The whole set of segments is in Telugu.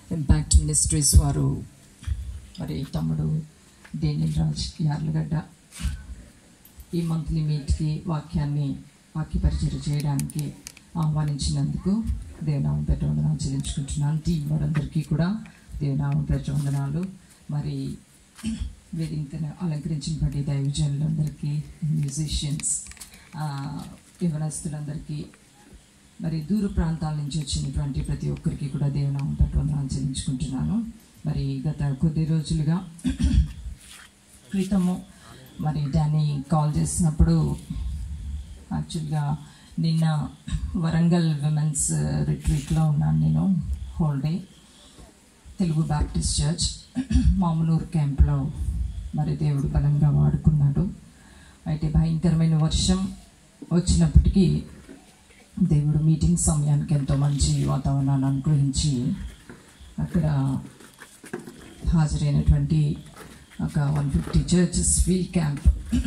ఇంపాక్ట్ మినిస్ట్రీస్ వారు మరి తమ్ముడు డేనిల్ రాజ్ యార్లగడ్డ ఈ మంత్లీ మీట్కి వాక్యాన్ని వాక్య పరిచయం చేయడానికి ఆహ్వానించినందుకు దేవనామం పెట్ట వందనాలు చెల్లించుకుంటున్నాను టీం వారందరికీ కూడా దేవనామం పెట్ట వందనాలు మరి వేదికను అలంకరించినటువంటి దైవజనులందరికీ మ్యూజిషియన్స్ యవనస్తులందరికీ మరి దూర ప్రాంతాల నుంచి వచ్చినటువంటి ప్రతి ఒక్కరికి కూడా దేవనామం పెట్ట వందనాలు చెల్లించుకుంటున్నాను మరి గత కొద్ది రోజులుగా క్రితము మరి దాన్ని కాల్ చేసినప్పుడు యాక్చువల్గా నిన్న వరంగల్ విమెన్స్ రిట్రీట్లో ఉన్నాను నేను whole day Telugu Baptist church Mamuluru క్యాంప్లో మరి దేవుడు బలంగా వాడుకున్నాడు అయితే భయంకరమైన వర్షం వచ్చినప్పటికీ దేవుడు మీటింగ్ సమయానికి ఎంతో మంచి వాతావరణాన్ని అనుగ్రహించి అక్కడ హాజరైనటువంటి ఒక one fifty churches field camp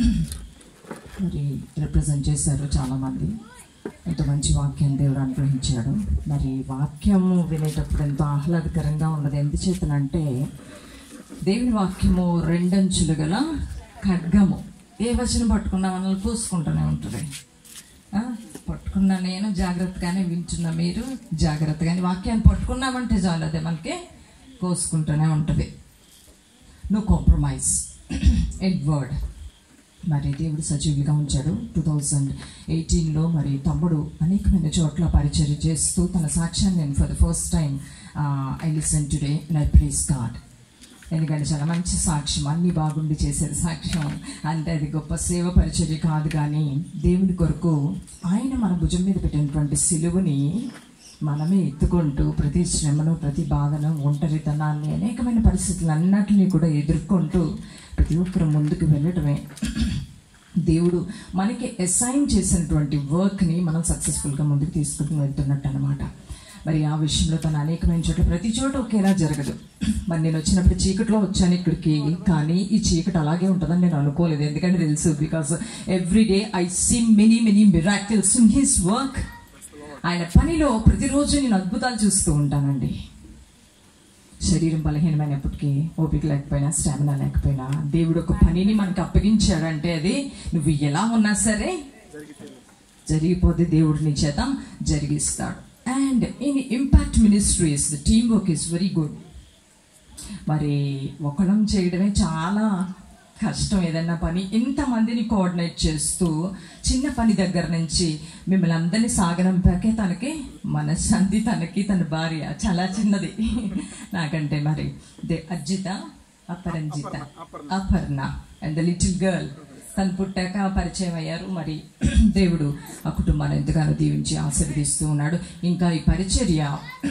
మరి రిప్రజెంట్ చేశారు చాలామంది ఎంతో మంచి వాక్యం దేవుడు అనుగ్రహించాడు మరి వాక్యము వినేటప్పుడు ఎంతో ఆహ్లాదకరంగా ఉన్నది ఎందుచేతనంటే దేవుని వాక్యము రెండంచులు గల ఖడ్గము ఏ వచనం పట్టుకున్నా మనల్ని పూసుకుంటూనే ఉంటుంది ఆ, పట్టుకున్న నేను జాగ్రత్తగానే వింటున్న మీరు జాగ్రత్తగానే వాక్యాన్ని పట్టుకున్నామంటే చాలు అదే మనకి కోసుకుంటూనే ఉంటుంది నో కాంప్రమైజ్ ఎడ్వర్డ్ మరి దేవుడు సజీవులుగా ఉంచాడు టూ థౌజండ్ ఎయిటీన్లో మరి తమ్ముడు అనేకమైన చోట్ల పరిచర్య చేస్తూ తన సాక్ష్యాన్ని నేను for the first time I listen today I please God ఎందుకంటే చాలా మంచి సాక్ష్యం అన్ని బాగుండి చేసేది సాక్ష్యం అంటే అది గొప్ప సేవ పరిచర్య కాదు కానీ దేవుని కొరకు ఆయన మన భుజం మీద పెట్టినటువంటి సిలువని మనమే ఎత్తుకుంటూ ప్రతి శ్రమను ప్రతి బాధను ఒంటరితనాన్ని అనేకమైన పరిస్థితులు అన్నిటినీ కూడా ఎదుర్కొంటూ ప్రతి ఒక్కరు ముందుకు వెళ్ళటమే దేవుడు మనకి అసైన్ చేసినటువంటి వర్క్ని మనం సక్సెస్ఫుల్గా ముందుకు తీసుకుని వెళ్తున్నట్టు అనమాట మరి ఆ విషయంలో తను అనేకమైన చోట్ల ప్రతి చోట ఒకేలా జరగదు మరి నేను వచ్చినప్పుడు చీకట్లో వచ్చాను ఇక్కడికి కానీ ఈ చీకటి అలాగే ఉంటుందని నేను అనుకోలేదు ఎందుకంటే తెలుసు because every day I see many many miracles in his work ఆయన పనిలో ప్రతిరోజు నేను అద్భుతాలు చూస్తూ ఉంటానండి శరీరం బలహీనమైనప్పటికీ ఓపిక లేకపోయినా స్టామినా లేకపోయినా దేవుడు ఒక పనిని మనకు అప్పగించాడంటే అది నువ్వు ఎలా ఉన్నా సరే జరిగిపోతే దేవుడు నీ చేత జరిగిస్తాడు and in Impact Ministries the team work is very good మరి ఒకళ్ళం చేయడమే చాలా కష్టం ఏదైనా పని ఇంతమందిని కోఆర్డినేట్ చేస్తూ చిన్న పని దగ్గర నుంచి మిమ్మల్ని అందరినీ సాగనంపాకే తనకి మనశ్శాంతి తనకి తన భార్య చాలా చిన్నది నాకంటే మరి they Arjita Aparanjita Aparna and the little girl తను పుట్టాక పరిచయం అయ్యారు మరి దేవుడు ఆ కుటుంబాన్ని ఎంతగానో దీవించి ఆశీర్వదిస్తూ ఉన్నాడు ఇంకా ఈ పరిచర్య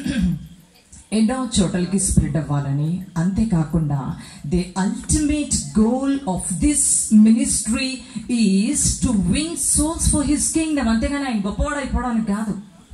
ఎన్నో చోటలకి స్ప్రెడ్ అవ్వాలని అంతేకాకుండా the ultimate goal of this ministry is to win souls for his kingdom అంతేగాని ఆయన గొప్పవాడు అయిపోవడానికి కాదు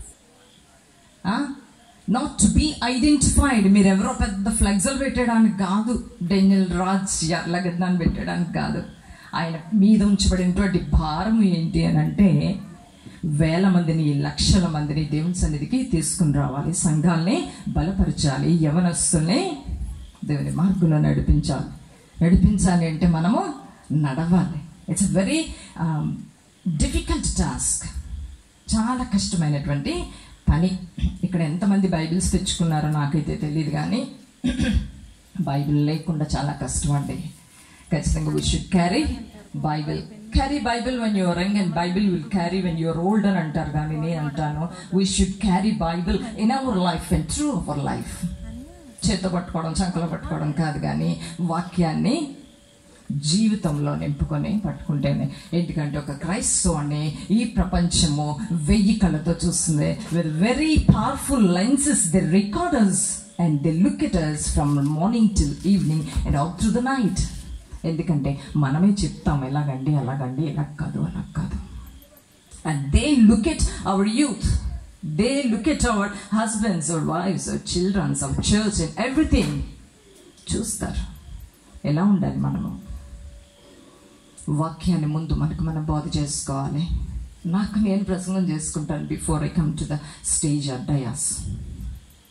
నాట్ టు బీ ఐడెంటిఫైడ్ మీరు ఎవరో పెద్ద ఫ్లెక్సల్ పెట్టడానికి కాదు డెనియల్ రాజ్ ఎర్లగడ్డాన్ని పెట్టడానికి కాదు ఆయన మీద ఉంచబడినటువంటి భారం ఏంటి అని అంటే వేల మందిని లక్షల మందిని దేవుని సన్నిధికి తీసుకుని రావాలి సంఘాల్ని బలపరచాలి యవనస్తుల్ని దేవుని మార్గంలో నడిపించాలి నడిపించాలి అంటే మనము నడవాలి ఇట్స్ వెరీ డిఫికల్ట్ టాస్క్ చాలా కష్టమైనటువంటి పని ఇక్కడ ఎంతమంది బైబిల్స్ తెచ్చుకున్నారో నాకైతే తెలియదు కానీ బైబిల్ లేకుండా చాలా కష్టం అండి ఖచ్చితంగా we should carry Bible carry Bible when your young and Bible will carry when your old అని అంటారు కానీ నేను అంటాను we should carry Bible in our life and through our life చేత పట్టుకోవడం చంకలో పట్టుకోవడం కాదు కానీ వాక్యాన్ని జీవితంలో నింపుకొని పట్టుకుంటేనే ఎందుకంటే ఒక క్రైస్తవాన్ని ఈ ప్రపంచము వెయ్యి కళ్ళతో చూస్తుంది with very powerful lenses the recorders and the look it us from morning till evening and out to the night ఎందుకంటే మనమే చెప్తాం ఎలాగండి అలాగండి ఇలా కాదు అలా కాదు and they look at our youth they look at our husbands our wives our children's our church and everything చూస్తారు ఎలా ఉండాలి మనము వాక్యాన్ని ముందు మనకు మనం బోధ చేసుకోవాలి నాకు నేను ప్రసంగం చేసుకుంటాను before I come to the stage or dais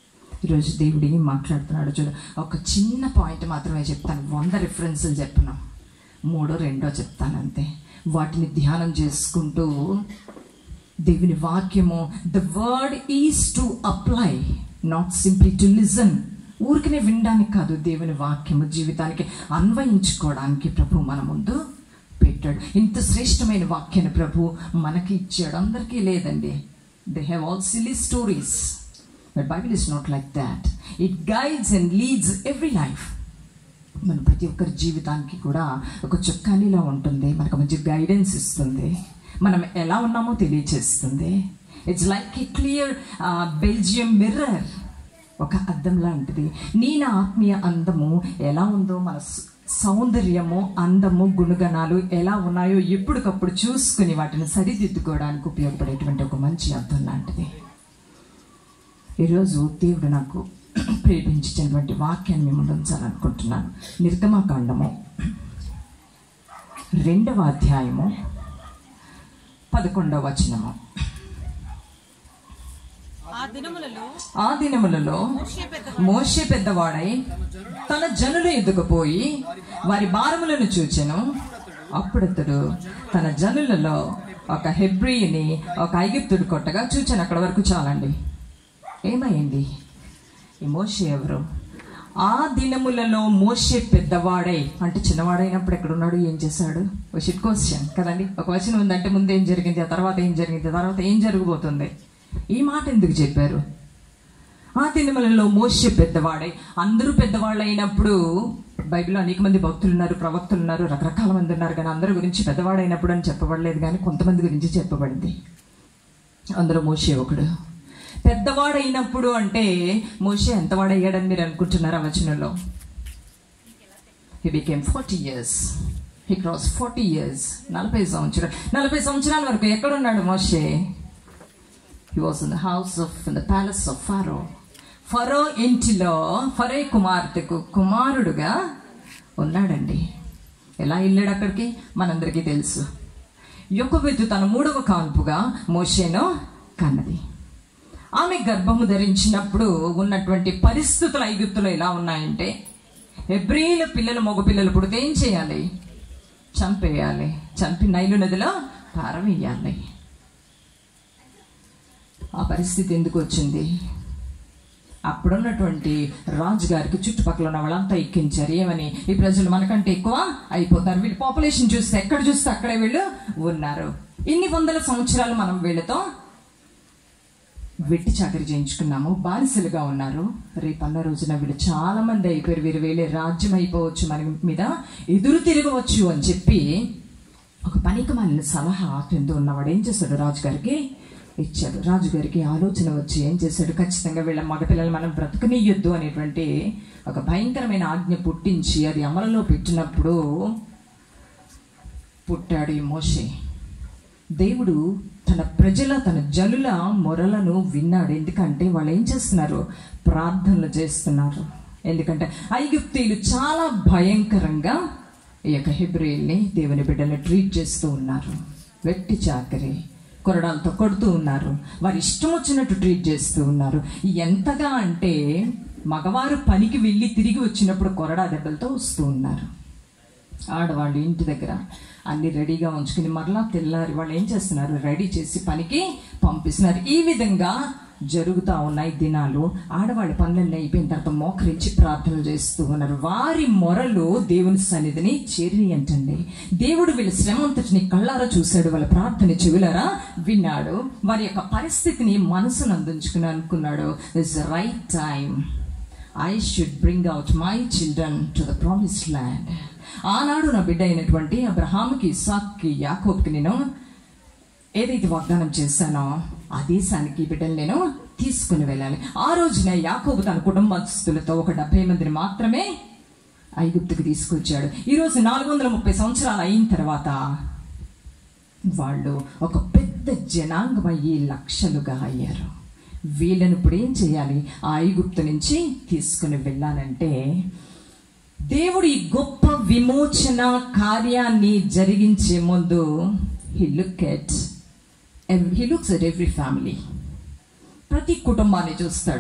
ఈరోజు దేవుడు ఏం మాట్లాడుతున్నాడు చూడు ఒక చిన్న పాయింట్ మాత్రమే చెప్తాను వంద రిఫరెన్సులు చెప్పను మూడో రెండో చెప్తాను అంతే వాటిని ధ్యానం చేసుకుంటూ దేవుని వాక్యము the word is to apply not simply to listen ఊరికనే వినడానికి కాదు దేవుని వాక్యము జీవితానికి అన్వయించుకోవడానికి ప్రభు మన ముందు పెట్టాడు ఇంత శ్రేష్టమైన వాక్యాన్ని ప్రభు మనకి ఇచ్చాడు అందరికీ లేదండి they have all silly stories but Bible is not like that it guides and leads every life మన ప్రతి ఒక్కరి జీవితానికి కూడా ఒక చుక్కానిలా ఉంటుంది మనకు మంచి గైడెన్స్ ఇస్తుంది మనం ఎలా ఉన్నామో తెలియచేస్తుంది it's like a clear Belgium mirror ఒక అద్దం లాంటిది నీ నా ఆత్మీయ అందము ఎలా ఉందో మన స- సౌందర్యము అందము గుణగణాలు ఎలా ఉన్నాయో ఎప్పటికప్పుడు చూసుకుని వాటిని సరిదిద్దుకోవడానికి ఉపయోగపడేటువంటి ఒక మంచి అద్దం లాంటిది ఈరోజు దేవుడు నాకు ప్రేరేపించినటువంటి వాక్యాన్ని మేము ఉంచాలనుకుంటున్నాను నిర్గమకాండము రెండవ అధ్యాయము పదకొండవ వచనము ఆ దినములలో ఆ దినములలో మోషే పెద్ద మోషే పెద్దవాడై తన జనుల ఎదుకు పోయి వారి భారములను చూచెను అప్పుడతడు తన జనులలో ఒక హెబ్రిని ఒక ఐగుప్తుడు కొట్టగా చూచాను అక్కడ వరకు చాలండి ఏమైంది ఈ మోషే ఎవరు ఆ దినములలో మోషే పెద్దవాడై అంటే చిన్నవాడైనప్పుడు ఎక్కడున్నాడు ఏం చేశాడు షిట్ క్వశ్చన్ కదండి ఒక వచనం ఉందంటే ముందు ఏం జరిగింది ఆ తర్వాత ఏం జరిగింది ఆ తర్వాత ఏం జరగబోతుంది ఈ మాట ఎందుకు చెప్పారు ఆ దినములలో మోసే పెద్దవాడై అందరూ పెద్దవాళ్ళు అయినప్పుడు బైబిల్లో అనేక మంది భక్తులు ఉన్నారు ప్రవక్తలు ఉన్నారు రకరకాల మంది ఉన్నారు కానీ అందరి గురించి పెద్దవాడైనప్పుడు అని చెప్పబడలేదు కానీ కొంతమంది గురించి చెప్పబడింది అందులో మోసే ఒకడు పెద్దవాడైనప్పుడు అంటే మోసే ఎంతవాడయ్యాడని మీరు అనుకుంటున్నారు ఆ వచనంలో he became forty years he cross forty years నలభై సంవత్సరాలు నలభై సంవత్సరాల వరకు ఎక్కడున్నాడు మోషే he was in the house of in the palace of Pharaoh ఫరో ఇంటిలో ఫరే కుమార్తెకు కుమారుడుగా ఉన్నాడండి ఎలా వెళ్ళాడు అక్కడికి మనందరికీ తెలుసు యొక్కబెత్తు తన మూడవ కాన్పుగా మోషేను కన్నది ఆమె గర్భము ధరించినప్పుడు ఉన్నటువంటి పరిస్థితులు ఐగుప్తులు ఎలా ఉన్నాయంటే హెబ్రిల పిల్లలు మగ పిల్లలు పుడితే ఏం చేయాలి చంపేయాలి చంపి నైలు నదిలో పారవేయాలి ఆ పరిస్థితి ఎందుకు వచ్చింది అప్పుడున్నటువంటి రాజుగారికి చుట్టుపక్కల ఉన్న వాళ్ళంతా ఎక్కించారు ఏమని ఈ ప్రజలు మనకంటే ఎక్కువ అయిపోతారు వీళ్ళు పాపులేషన్ చూస్తే ఎక్కడ చూస్తే అక్కడే వీళ్ళు ఉన్నారు ఇన్ని వందల సంవత్సరాలు మనం వీళ్ళతో వెట్టి చాకరీ చేయించుకున్నాము బానిసలుగా ఉన్నారు రేపన్న రోజున వీళ్ళు చాలా మంది అయిపోయారు వీరు వేలే రాజ్యం అయిపోవచ్చు మన మీద ఎదురు తిరగవచ్చు అని చెప్పి ఒక పనికి మాలిన సలహా క్రింద ఉన్నవాడు ఏం చేశాడు రాజుగారికి ఇచ్చాడు రాజుగారికి ఆలోచన వచ్చి ఏం చేశాడు ఖచ్చితంగా వీళ్ళ మగపిల్లలు మనం బ్రతకనియొద్దు అనేటువంటి ఒక భయంకరమైన ఆజ్ఞ పుట్టించి అది అమలులో పెట్టినప్పుడు పుట్టాడు ఈ మోషే దేవుడు తన ప్రజల తన జనుల మొరలను విన్నాడు ఎందుకంటే వాళ్ళు ఏం చేస్తున్నారు ప్రార్థనలు చేస్తున్నారు ఎందుకంటే ఐగుప్తీయులు చాలా భయంకరంగా ఈ యొక్క హెబ్రిల్ని దేవుని బిడ్డల్ని ట్రీట్ చేస్తూ ఉన్నారు వెట్టి చాకరి కొరడాలతో కొడుతూ ఉన్నారు వారి ఇష్టం వచ్చినట్టు ట్రీట్ చేస్తూ ఉన్నారు ఎంతగా అంటే మగవారు పనికి వెళ్ళి తిరిగి వచ్చినప్పుడు కొరడా దెబ్బలతో వస్తూ ఉన్నారు ఆడవాళ్ళు ఇంటి దగ్గర అన్ని రెడీగా ఉంచుకుని మరలా తెల్లారి వాళ్ళు ఏం చేస్తున్నారు రెడీ చేసి పనికి పంపిస్తున్నారు ఈ విధంగా జరుగుతూ ఉన్నాయి దినాలు ఆడవాళ్ళ పనులన్నీ అయిపోయిన తర్వాత మోకరించి ప్రార్థనలు చేస్తూ ఉన్నారు వారి మొరలు దేవుని సన్నిధిని చేరిని అంటండి దేవుడు వీళ్ళ శ్రమ అంతటిని కళ్ళారా చూశాడు వాళ్ళ ప్రార్థన చెవులారా విన్నాడు వారి యొక్క పరిస్థితిని మనసును అందించుకుని అనుకున్నాడు this right time I should bring out my children to the promised land ఆనాడు నా బిడ్డ అయినటువంటి అబ్రహాముకి ఇసాక్కి యాకోబ్కి నేను ఏదైతే వాగ్దానం చేశానో ఆ దేశానికి ఈ బిడ్డలు నేను తీసుకుని వెళ్ళాలి ఆ రోజున యాకోబు తన కుటుంబస్తులతో ఒక డెబ్బై మందిని మాత్రమే ఐగుప్తుకు తీసుకొచ్చాడు ఈ రోజు నాలుగు వందల ముప్పై సంవత్సరాలు అయిన తర్వాత వాళ్ళు ఒక పెద్ద జనాంగం అయ్యి లక్షలుగా అయ్యారు వీళ్ళని ఇప్పుడు ఏం చేయాలి ఆ ఐగుప్తు నుంచి తీసుకుని వెళ్ళాలంటే దేవుడు ఈ గొప్ప విమోచన కార్యాన్ని జరిగించే ముందు he look at he looks at every family ప్రతి కుటుంబాన్ని చూస్తాడు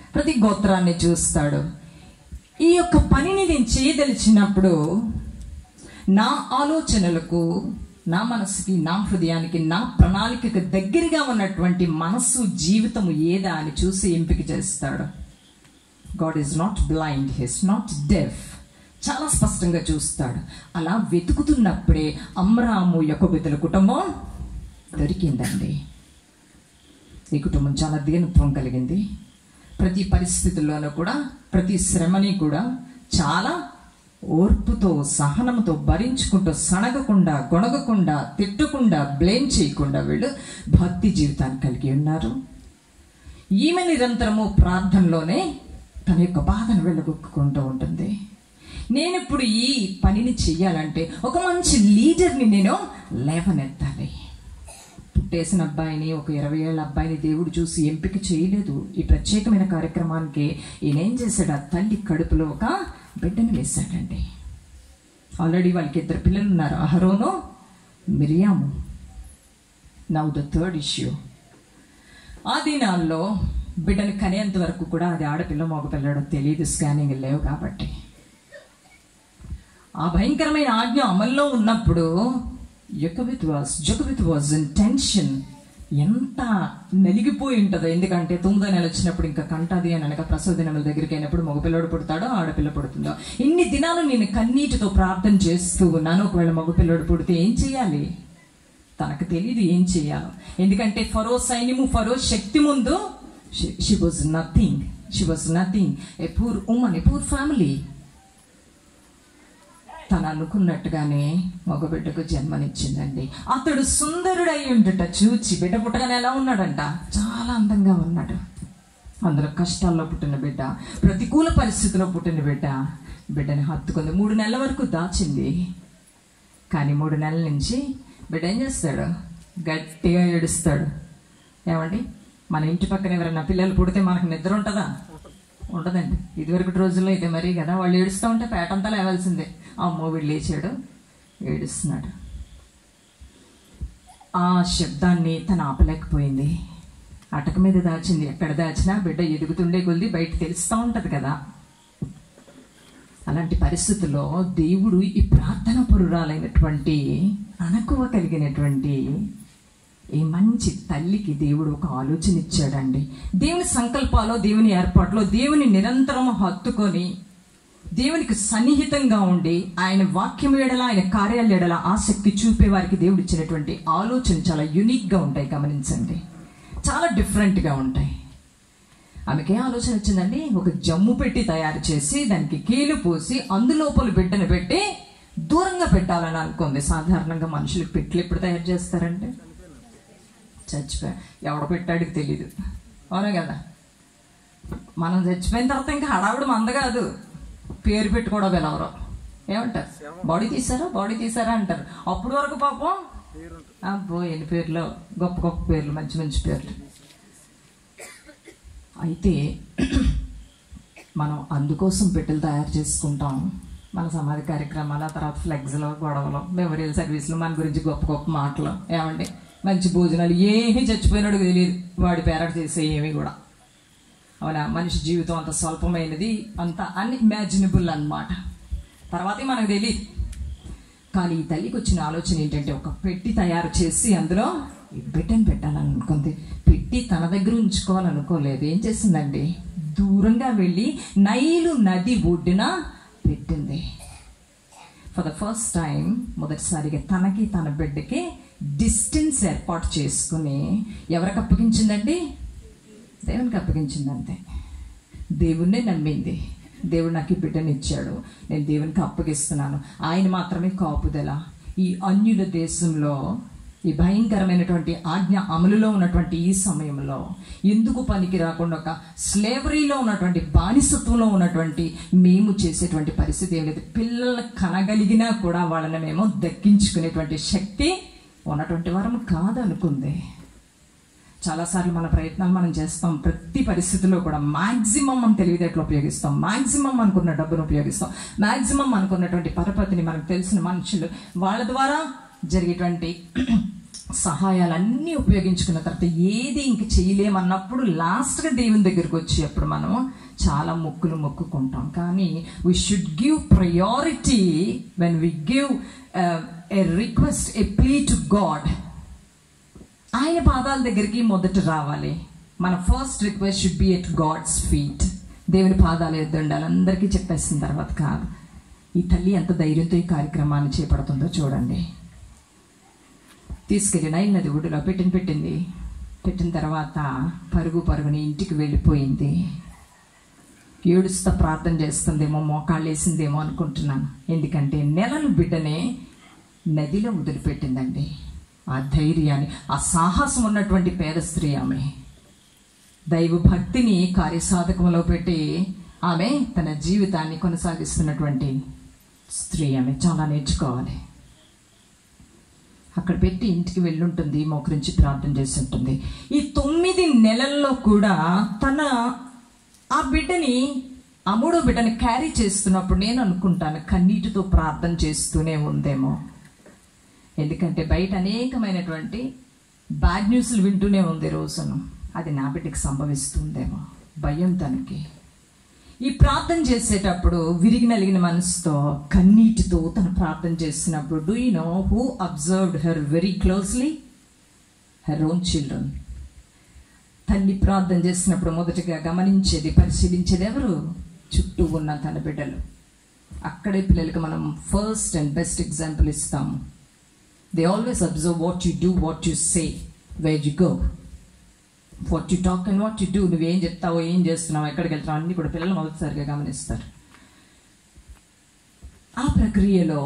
ప్రతి గోత్రాన్ని చూస్తాడు ఈ యొక్క పనిని నేను చేయదలిచినప్పుడు నా ఆలోచనలకు నా మనసుకి నా హృదయానికి నా ప్రణాళికకు దగ్గరగా ఉన్నటువంటి మనస్సు జీవితము ఏదా అని చూసి ఎంపిక చేస్తాడు God is not blind he's not deaf చాలా స్పష్టంగా చూస్తాడు అలా వెతుకుతున్నప్పుడే అమ్రాము యొక్క బిడ్డల కుటుంబం దొరికిందండి ఈ కుటుంబం చాలా దీనత్వం కలిగింది ప్రతి పరిస్థితుల్లోనూ కూడా ప్రతి శ్రమని కూడా చాలా ఓర్పుతో సహనంతో భరించుకుంటూ సనగకుండా గొణగకుండా తిట్టకుండా బ్లేమ్ చేయకుండా వీళ్ళు భక్తి జీవితాన్ని కలిగి ఉన్నారు ఈమె నిరంతరము ప్రార్థనలోనే తన యొక్క బాధను వెళ్ళగొక్కుంటూ ఉంటుంది నేను ఇప్పుడు ఈ పనిని చెయ్యాలంటే ఒక మంచి లీడర్ని నేను లేవనెత్తాలి పుట్టేసిన అబ్బాయిని ఒక ఇరవై ఏళ్ళ అబ్బాయిని దేవుడు చూసి ఎంపిక చేయలేదు ఈ ప్రత్యేకమైన కార్యక్రమానికి ఈయన ఏం చేశాడు ఆ తల్లి కడుపులో ఒక బిడ్డను వేశాడండి ఆల్రెడీ వాళ్ళకి ఇద్దరు పిల్లలు ఉన్నారు అహరోను మిరియాము నౌ ద థర్డ్ ఇష్యూ ఆ దినాల్లో బిడ్డను కనేంత వరకు కూడా అది ఆడపిల్ల మగపిల్లడో తెలియదు స్కానింగ్ లేవు కాబట్టి ఆ భయంకరమైన ఆజ్ఞ అమల్లో ఉన్నప్పుడు యొకవిత్ was Jochebed was in tension ఎంత నలిగిపోయి ఉంటుందో ఎందుకంటే తొమ్మిదో నెల వచ్చినప్పుడు ఇంకా కంటది అని అనగా ప్రసవ దినముల దగ్గరికి అయినప్పుడు మగపిల్లడు పుడతాడో ఆడపిల్ల పుడుతుందో ఇన్ని దినాలు నేను కన్నీటితో ప్రార్థన చేస్తూ ఉన్నాను ఒకవేళ మగపిల్లడు పుడితే ఏం చేయాలి తనకు తెలియదు ఏం చేయాలో ఎందుకంటే ఫరో సైన్యము ఫరో శక్తి ముందు she was nothing she was nothing a poor woman a poor family తను అనుకున్నట్టుగానే మగ బిడ్డకు జన్మనిచ్చిందండి అతడు సుందరుడై ఉండుట చూచి బిడ్డ పుట్టగానే ఎలా ఉన్నాడంట చాలా అందంగా ఉన్నాడు అందులో కష్టాల్లో పుట్టిన బిడ్డ ప్రతికూల పరిస్థితిలో పుట్టిన బిడ్డ బిడ్డని హత్తుకుంది మూడు నెలల వరకు దాచింది కానీ మూడు నెలల నుంచి బిడ్డ ఏం చేస్తాడు గట్టిగా ఏడుస్తాడు ఏమండి మన ఇంటి పక్కన ఎవరైనా పిల్లలు పుడితే మనకు నిద్ర ఉంటుందా ఉండదండి ఇదివరకు రోజుల్లో అయితే మరీ కదా వాళ్ళు ఏడుస్తూ ఉంటే పేటంతా లేవాల్సిందే అమ్మో వీడు లేచాడు ఏడుస్తున్నాడు ఆ శబ్దాన్ని తను ఆపలేకపోయింది అటక మీద దాచింది ఎక్కడ దాచినా బిడ్డ ఎదుగుతుండే కొద్ది బయట తెలుస్తూ ఉంటది కదా అలాంటి పరిస్థితుల్లో దేవుడు ఈ ప్రార్థన పరురాలైనటువంటి అణకువ కలిగినటువంటి ఈ మంచి తల్లికి దేవుడు ఒక ఆలోచన ఇచ్చాడండి దేవుని సంకల్పాలో దేవుని ఏర్పాట్లో దేవుని నిరంతరం హత్తుకొని దేవునికి సన్నిహితంగా ఉండి ఆయన వాక్యం ఎడల ఆయన కార్యాల ఎడల ఆసక్తి చూపే వారికి దేవుడు ఇచ్చినటువంటి ఆలోచన చాలా యునిక్గా ఉంటాయి గమనించండి చాలా డిఫరెంట్గా ఉంటాయి ఆమెకి ఏ ఆలోచన వచ్చిందండి ఒక జమ్ము పెట్టి తయారు చేసి దానికి కీలు పోసి అందులోపల బిడ్డను పెట్టి దూరంగా పెట్టాలని అనుకుంది సాధారణంగా మనుషులకు పెట్లు ఎప్పుడు తయారు చేస్తారంటే చచ్చిపోయా ఎవడ పెట్టాడికి తెలీదు అవునా కదా మనం చచ్చిపోయిన తర్వాత ఇంకా హడావుడు మంద కాదు పేరు పెట్టుకోవడం ఎవరో ఏమంటారు బాడీ తీసారా బాడీ తీసారా అంటారు అప్పుడు వరకు పాపం అబ్బో ఎన్ని పేర్లు గొప్ప గొప్ప పేర్లు మంచి మంచి పేర్లు అయితే మనం అందుకోసం పెట్టెలు తయారు చేసుకుంటాం మన సమాధి కార్యక్రమాలు ఆ తర్వాత ఫ్లెక్స్లో గొడవలు మెమోరియల్ సర్వీసులు మన గురించి గొప్ప గొప్ప మాటలు ఏమండి మంచి భోజనాలు ఏమీ చచ్చిపోయినాడు తెలియదు వాడి పేరట చేసే ఏమీ కూడా అవునా మనిషి జీవితం అంత స్వల్పమైనది అంత అన్ఇమాజినబుల్ అన్నమాట తర్వాతే మనకు తెలియదు కానీ ఈ తల్లికి వచ్చిన ఆలోచన ఏంటంటే ఒక పెట్టి తయారు చేసి అందులో ఈ బిడ్డను పెట్టాలని అనుకుంది పెట్టి తన దగ్గర ఉంచుకోవాలనుకోలేదు ఏం చేసిందండి దూరంగా వెళ్ళి నైలు నది ఒడ్డున పెట్టింది ఫర్ ద ఫస్ట్ టైం మొదటిసారిగా తనకి తన బిడ్డకి డిస్టెన్స్ ఏర్పాటు చేసుకుని ఎవరికి అప్పగించిందండి దేవునికి అప్పగించింది అంతే దేవుణ్ణే నమ్మింది దేవుడు నాకు ఈ బిడ్డని ఇచ్చాడు నేను దేవునికి అప్పగిస్తున్నాను ఆయన మాత్రమే కాపుదల ఈ అన్యుల దేశంలో ఈ భయంకరమైనటువంటి ఆజ్ఞ అమలులో ఉన్నటువంటి ఈ సమయంలో ఎందుకు పనికి రాకుండా ఒక స్లేవరీలో ఉన్నటువంటి బానిసత్వంలో ఉన్నటువంటి మేము చేసేటువంటి పరిస్థితి ఏం లేదు పిల్లలు కనగలిగినా కూడా వాళ్ళని మేము దక్కించుకునేటువంటి శక్తి ఉన్నటువంటి వారం కాదనుకుంది చాలాసార్లు మన ప్రయత్నాలు మనం చేస్తాం ప్రతి పరిస్థితిలో కూడా మాక్సిమం మనం తెలివితేటలు ఉపయోగిస్తాం మాక్సిమం అనుకున్న డబ్బును ఉపయోగిస్తాం మాక్సిమం అనుకున్నటువంటి పరపతిని మనకు తెలిసిన మనుషులు వాళ్ళ ద్వారా జరిగేటువంటి సహాయాలన్నీ ఉపయోగించుకున్న తర్వాత ఏది ఇంక చేయలేమన్నప్పుడు లాస్ట్గా దేవుని దగ్గరికి వచ్చి అప్పుడు మనం చాలా మొక్కులు మొక్కుకుంటాం కానీ we should give priority when we give a request a plea to God ఆయన పాదాల దగ్గరికి మొదట రావాలి మన first request should be at God's feet దేవుని పాదాలు ఎద్దు ఉండాలి అందరికీ చెప్పేసిన తర్వాత కాదు ఈ తల్లి ఎంత ధైర్యంతో ఈ కార్యక్రమాన్ని చేపడుతుందో చూడండి తీసుకెళ్ళి నైల్ నది ఒడ్డులో పెట్టిన పెట్టింది పెట్టిన తర్వాత పరుగు పరుగుని ఇంటికి వెళ్ళిపోయింది ఏడుస్తా ప్రార్థన చేస్తుందేమో మోకాళ్ళు వేసిందేమో అనుకుంటున్నాను ఎందుకంటే నెలలు బిడ్డనే నదిలో వదిలిపెట్టిందండి ఆ ధైర్యాన్ని ఆ సాహసం ఉన్నటువంటి పేద స్త్రీ ఆమె దైవ భక్తిని కార్యసాధకంలో పెట్టి ఆమె తన జీవితాన్ని కొనసాగిస్తున్నటువంటి స్త్రీ ఆమె చాలా నేర్చుకోవాలి అక్కడ పెట్టి ఇంటికి వెళ్ళుంటుంది మోకరించి ప్రార్థన చేసి ఉంటుంది ఈ తొమ్మిది నెలల్లో కూడా తన ఆ బిడ్డని ఆ మూడో బిడ్డని క్యారీ చేస్తున్నప్పుడు నేను అనుకుంటాను కన్నీటితో ప్రార్థన చేస్తూనే ఉందేమో ఎందుకంటే బయట అనేకమైనటువంటి బ్యాడ్ న్యూస్లు వింటూనే ఉంది రోజును అది నా బిడ్డకి సంభవిస్తుందేమో భయం తనకి ఈ ప్రార్థన చేసేటప్పుడు విరిగి నలిగిన మనసుతో కన్నీటితో తను ప్రార్థన చేసినప్పుడు do you know who observed her very closely her own children తల్లి ప్రార్థన చేసినప్పుడు మొదటగా గమనించేది పరిశీలించేది ఎవరు చుట్టూ ఉన్న తన బిడ్డలు అక్కడే పిల్లలకి మనం ఫస్ట్ అండ్ బెస్ట్ ఎగ్జాంపుల్ ఇస్తాము they always observe what you do what you say where you go what you talk and what you do నువ్వేం చెప్తావో ఏం చేస్తున్నావు ఎక్కడికి వెళ్తున్నావు అన్ని కూడా పిల్లలు మొదటిసారిగా గమనిస్తారు ఆ ప్రక్రియలో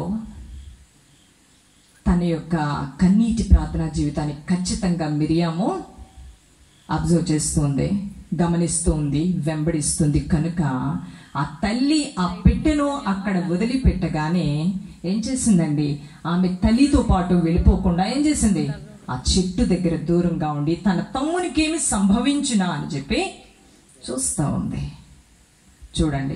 తన యొక్క కన్నీటి ప్రార్థనా జీవితాన్ని ఖచ్చితంగా మిరియాము అబ్జర్వ్ చేస్తుంది గమనిస్తుంది వెంబడిస్తుంది కనుక ఆ తల్లి ఆ పెట్టెను అక్కడ వదిలిపెట్టగానే ఏం చేసిందండి ఆమె తల్లితో పాటు వెళ్ళిపోకుండా ఏం చేసింది ఆ చెట్టు దగ్గర దూరంగా ఉండి తన తమ్మునికి ఏమి సంభవించినా అని చెప్పి చూస్తూ ఉంది చూడండి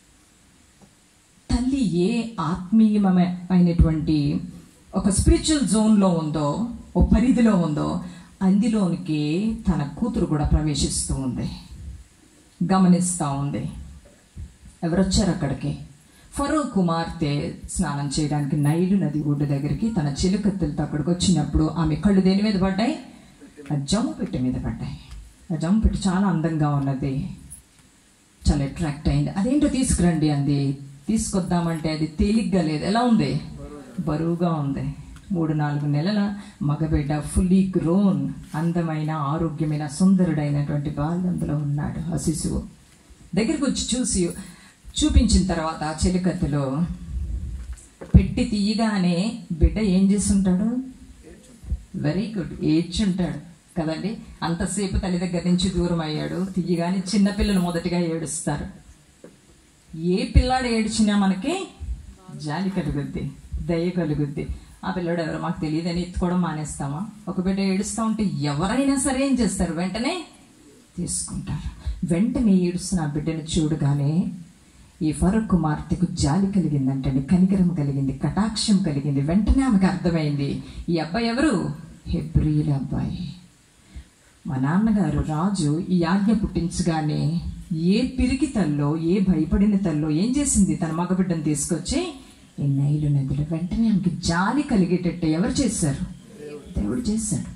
తల్లి ఏ ఆత్మీయమైనటువంటి ఒక స్పిరిచువల్ జోన్లో ఉందో ఓ పరిధిలో ఉందో అందులోనికి తన కూతురు కూడా ప్రవేశిస్తూ ఉంది గమనిస్తూ ఉంది ఎవరొచ్చారు అక్కడికి ఫరో కుమార్తె స్నానం చేయడానికి నైలు నది ఒడ్డు దగ్గరికి తన చిలుకత్తెలతో అక్కడికి వచ్చినప్పుడు ఆమె కళ్ళు దేని మీద పడ్డాయి ఆ జమ్ము పెట్టి మీద పడ్డాయి ఆ జమ్ము పెట్టి చాలా అందంగా ఉన్నది చాలా అట్రాక్ట్ అయింది అదేంటో తీసుకురండి అంది తీసుకొద్దామంటే అది తేలిగ్గా లేదు ఎలా ఉంది బరువుగా ఉంది మూడు నాలుగు నెలల మగబిడ్డ ఫుల్లీ గ్రోన్ అందమైన ఆరోగ్యమైన సుందరుడైనటువంటి బాలు అందులో ఉన్నాడు ఆ శిశువు దగ్గరికి వచ్చి చూసి చూపించిన తర్వాత ఆ చెలికత్తెలో పెట్టి తీయగానే బిడ్డ ఏం చేస్తుంటాడు వెరీ గుడ్ ఏడ్చుంటాడు కదండి అంతసేపు తల్లి దగ్గర నుంచి దూరం అయ్యాడు తీయగానే చిన్నపిల్లలు మొదటిగా ఏడుస్తారు ఏ పిల్లాడు ఏడ్చినా మనకి జాలి కలుగుద్ది దయ కలుగుద్ది ఆ పిల్లాడు ఎవరో మాకు తెలియదని ఎత్తుకోవడం మానేస్తామా ఒక బిడ్డ ఏడుస్తూ ఉంటే ఎవరైనా సరే ఏం చేస్తారు వెంటనే తీసుకుంటారు వెంటనే ఏడుస్తున్న ఆ బిడ్డను చూడగానే ఈ ఫరూక్ కుమార్తెకు జాలి కలిగిందంటండి కనికరం కలిగింది కటాక్షం కలిగింది వెంటనే ఆమెకు అర్థమైంది ఈ అబ్బాయి ఎవరు హెబ్రియుల అబ్బాయి మా నాన్నగారు రాజు ఈ ఆజ్ఞ పుట్టించగానే ఏ పిరికి తల్లో ఏ భయపడిన తల్లో ఏం చేసింది తన మగబిడ్డను తీసుకొచ్చి ఈ నైలు నదిలో వెంటనే ఆమెకి జాలి కలిగేటట్టు ఎవరు చేశారు దేవుడు చేశాడు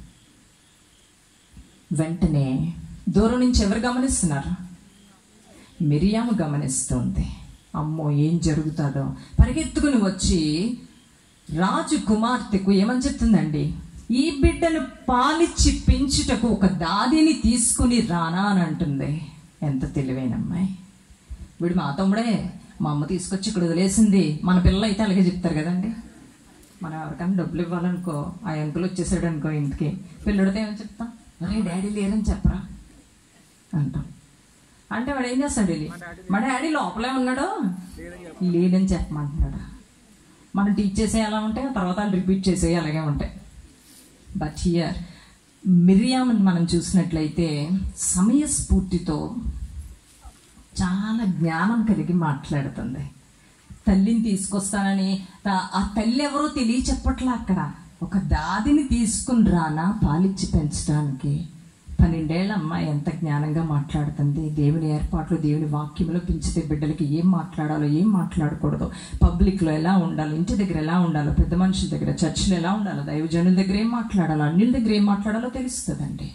వెంటనే దూరం నుంచి ఎవరు గమనిస్తున్నారు మిరియాము గమనిస్తుంది అమ్మో ఏం జరుగుతుందో పరిగెత్తుకుని వచ్చి రాజు కుమార్తెకు ఏమని చెప్తుందండి ఈ బిడ్డను పాలిచ్చి పెంచుటకు ఒక దాదిని తీసుకుని రానా అని అంటుంది ఎంత తెలివైన అమ్మాయి వీడు మా తమ్ముడే మా అమ్మ తీసుకొచ్చి ఇక్కడ వదిలేసింది మన పిల్లలు అయితే అలాగే చెప్తారు కదండి మనం ఎవరికైనా డబ్బులు ఇవ్వాలనుకో ఆ అంకులు వచ్చేసాడు అనుకో ఇంటికి పిల్లడితే ఏమని చెప్తాం అరే డాడీ లేరని చెప్పరా అంటాం అంటే వాడు ఏం చేస్తాడు వెళ్ళి మా డాడీ లోపలే ఉన్నాడు లేడని చెప్పమంటున్నాడు మనం టీచ్ చేసే ఎలా ఉంటాయి ఆ తర్వాత వాళ్ళు రిపీట్ చేసే అలాగే ఉంటాయి బట్ హియర్ మిరియామని మనం చూసినట్లయితే సమయస్ఫూర్తితో చాలా జ్ఞానం కలిగి మాట్లాడుతుంది తల్లిని తీసుకొస్తానని త- ఆ తల్లి ఎవరో తెలియ చెప్పట్లా అక్కడ ఒక దాదిని తీసుకుని రానా పాలిచ్చి పెంచడానికి పన్నెండేళ్ళ అమ్మాయి ఎంత జ్ఞానంగా మాట్లాడుతుంది దేవుని ఏర్పాట్లు దేవుని వాక్యంలో పెంచితే బిడ్డలకి ఏం మాట్లాడాలో ఏం మాట్లాడకూడదు పబ్లిక్లో ఎలా ఉండాలో ఇంటి దగ్గర ఎలా ఉండాలో పెద్ద మనుషుల దగ్గర చర్చిలో ఎలా ఉండాలో దైవజనుల దగ్గర ఏం మాట్లాడాలో అన్యుల దగ్గర ఏం మాట్లాడాలో తెలుస్తుందండి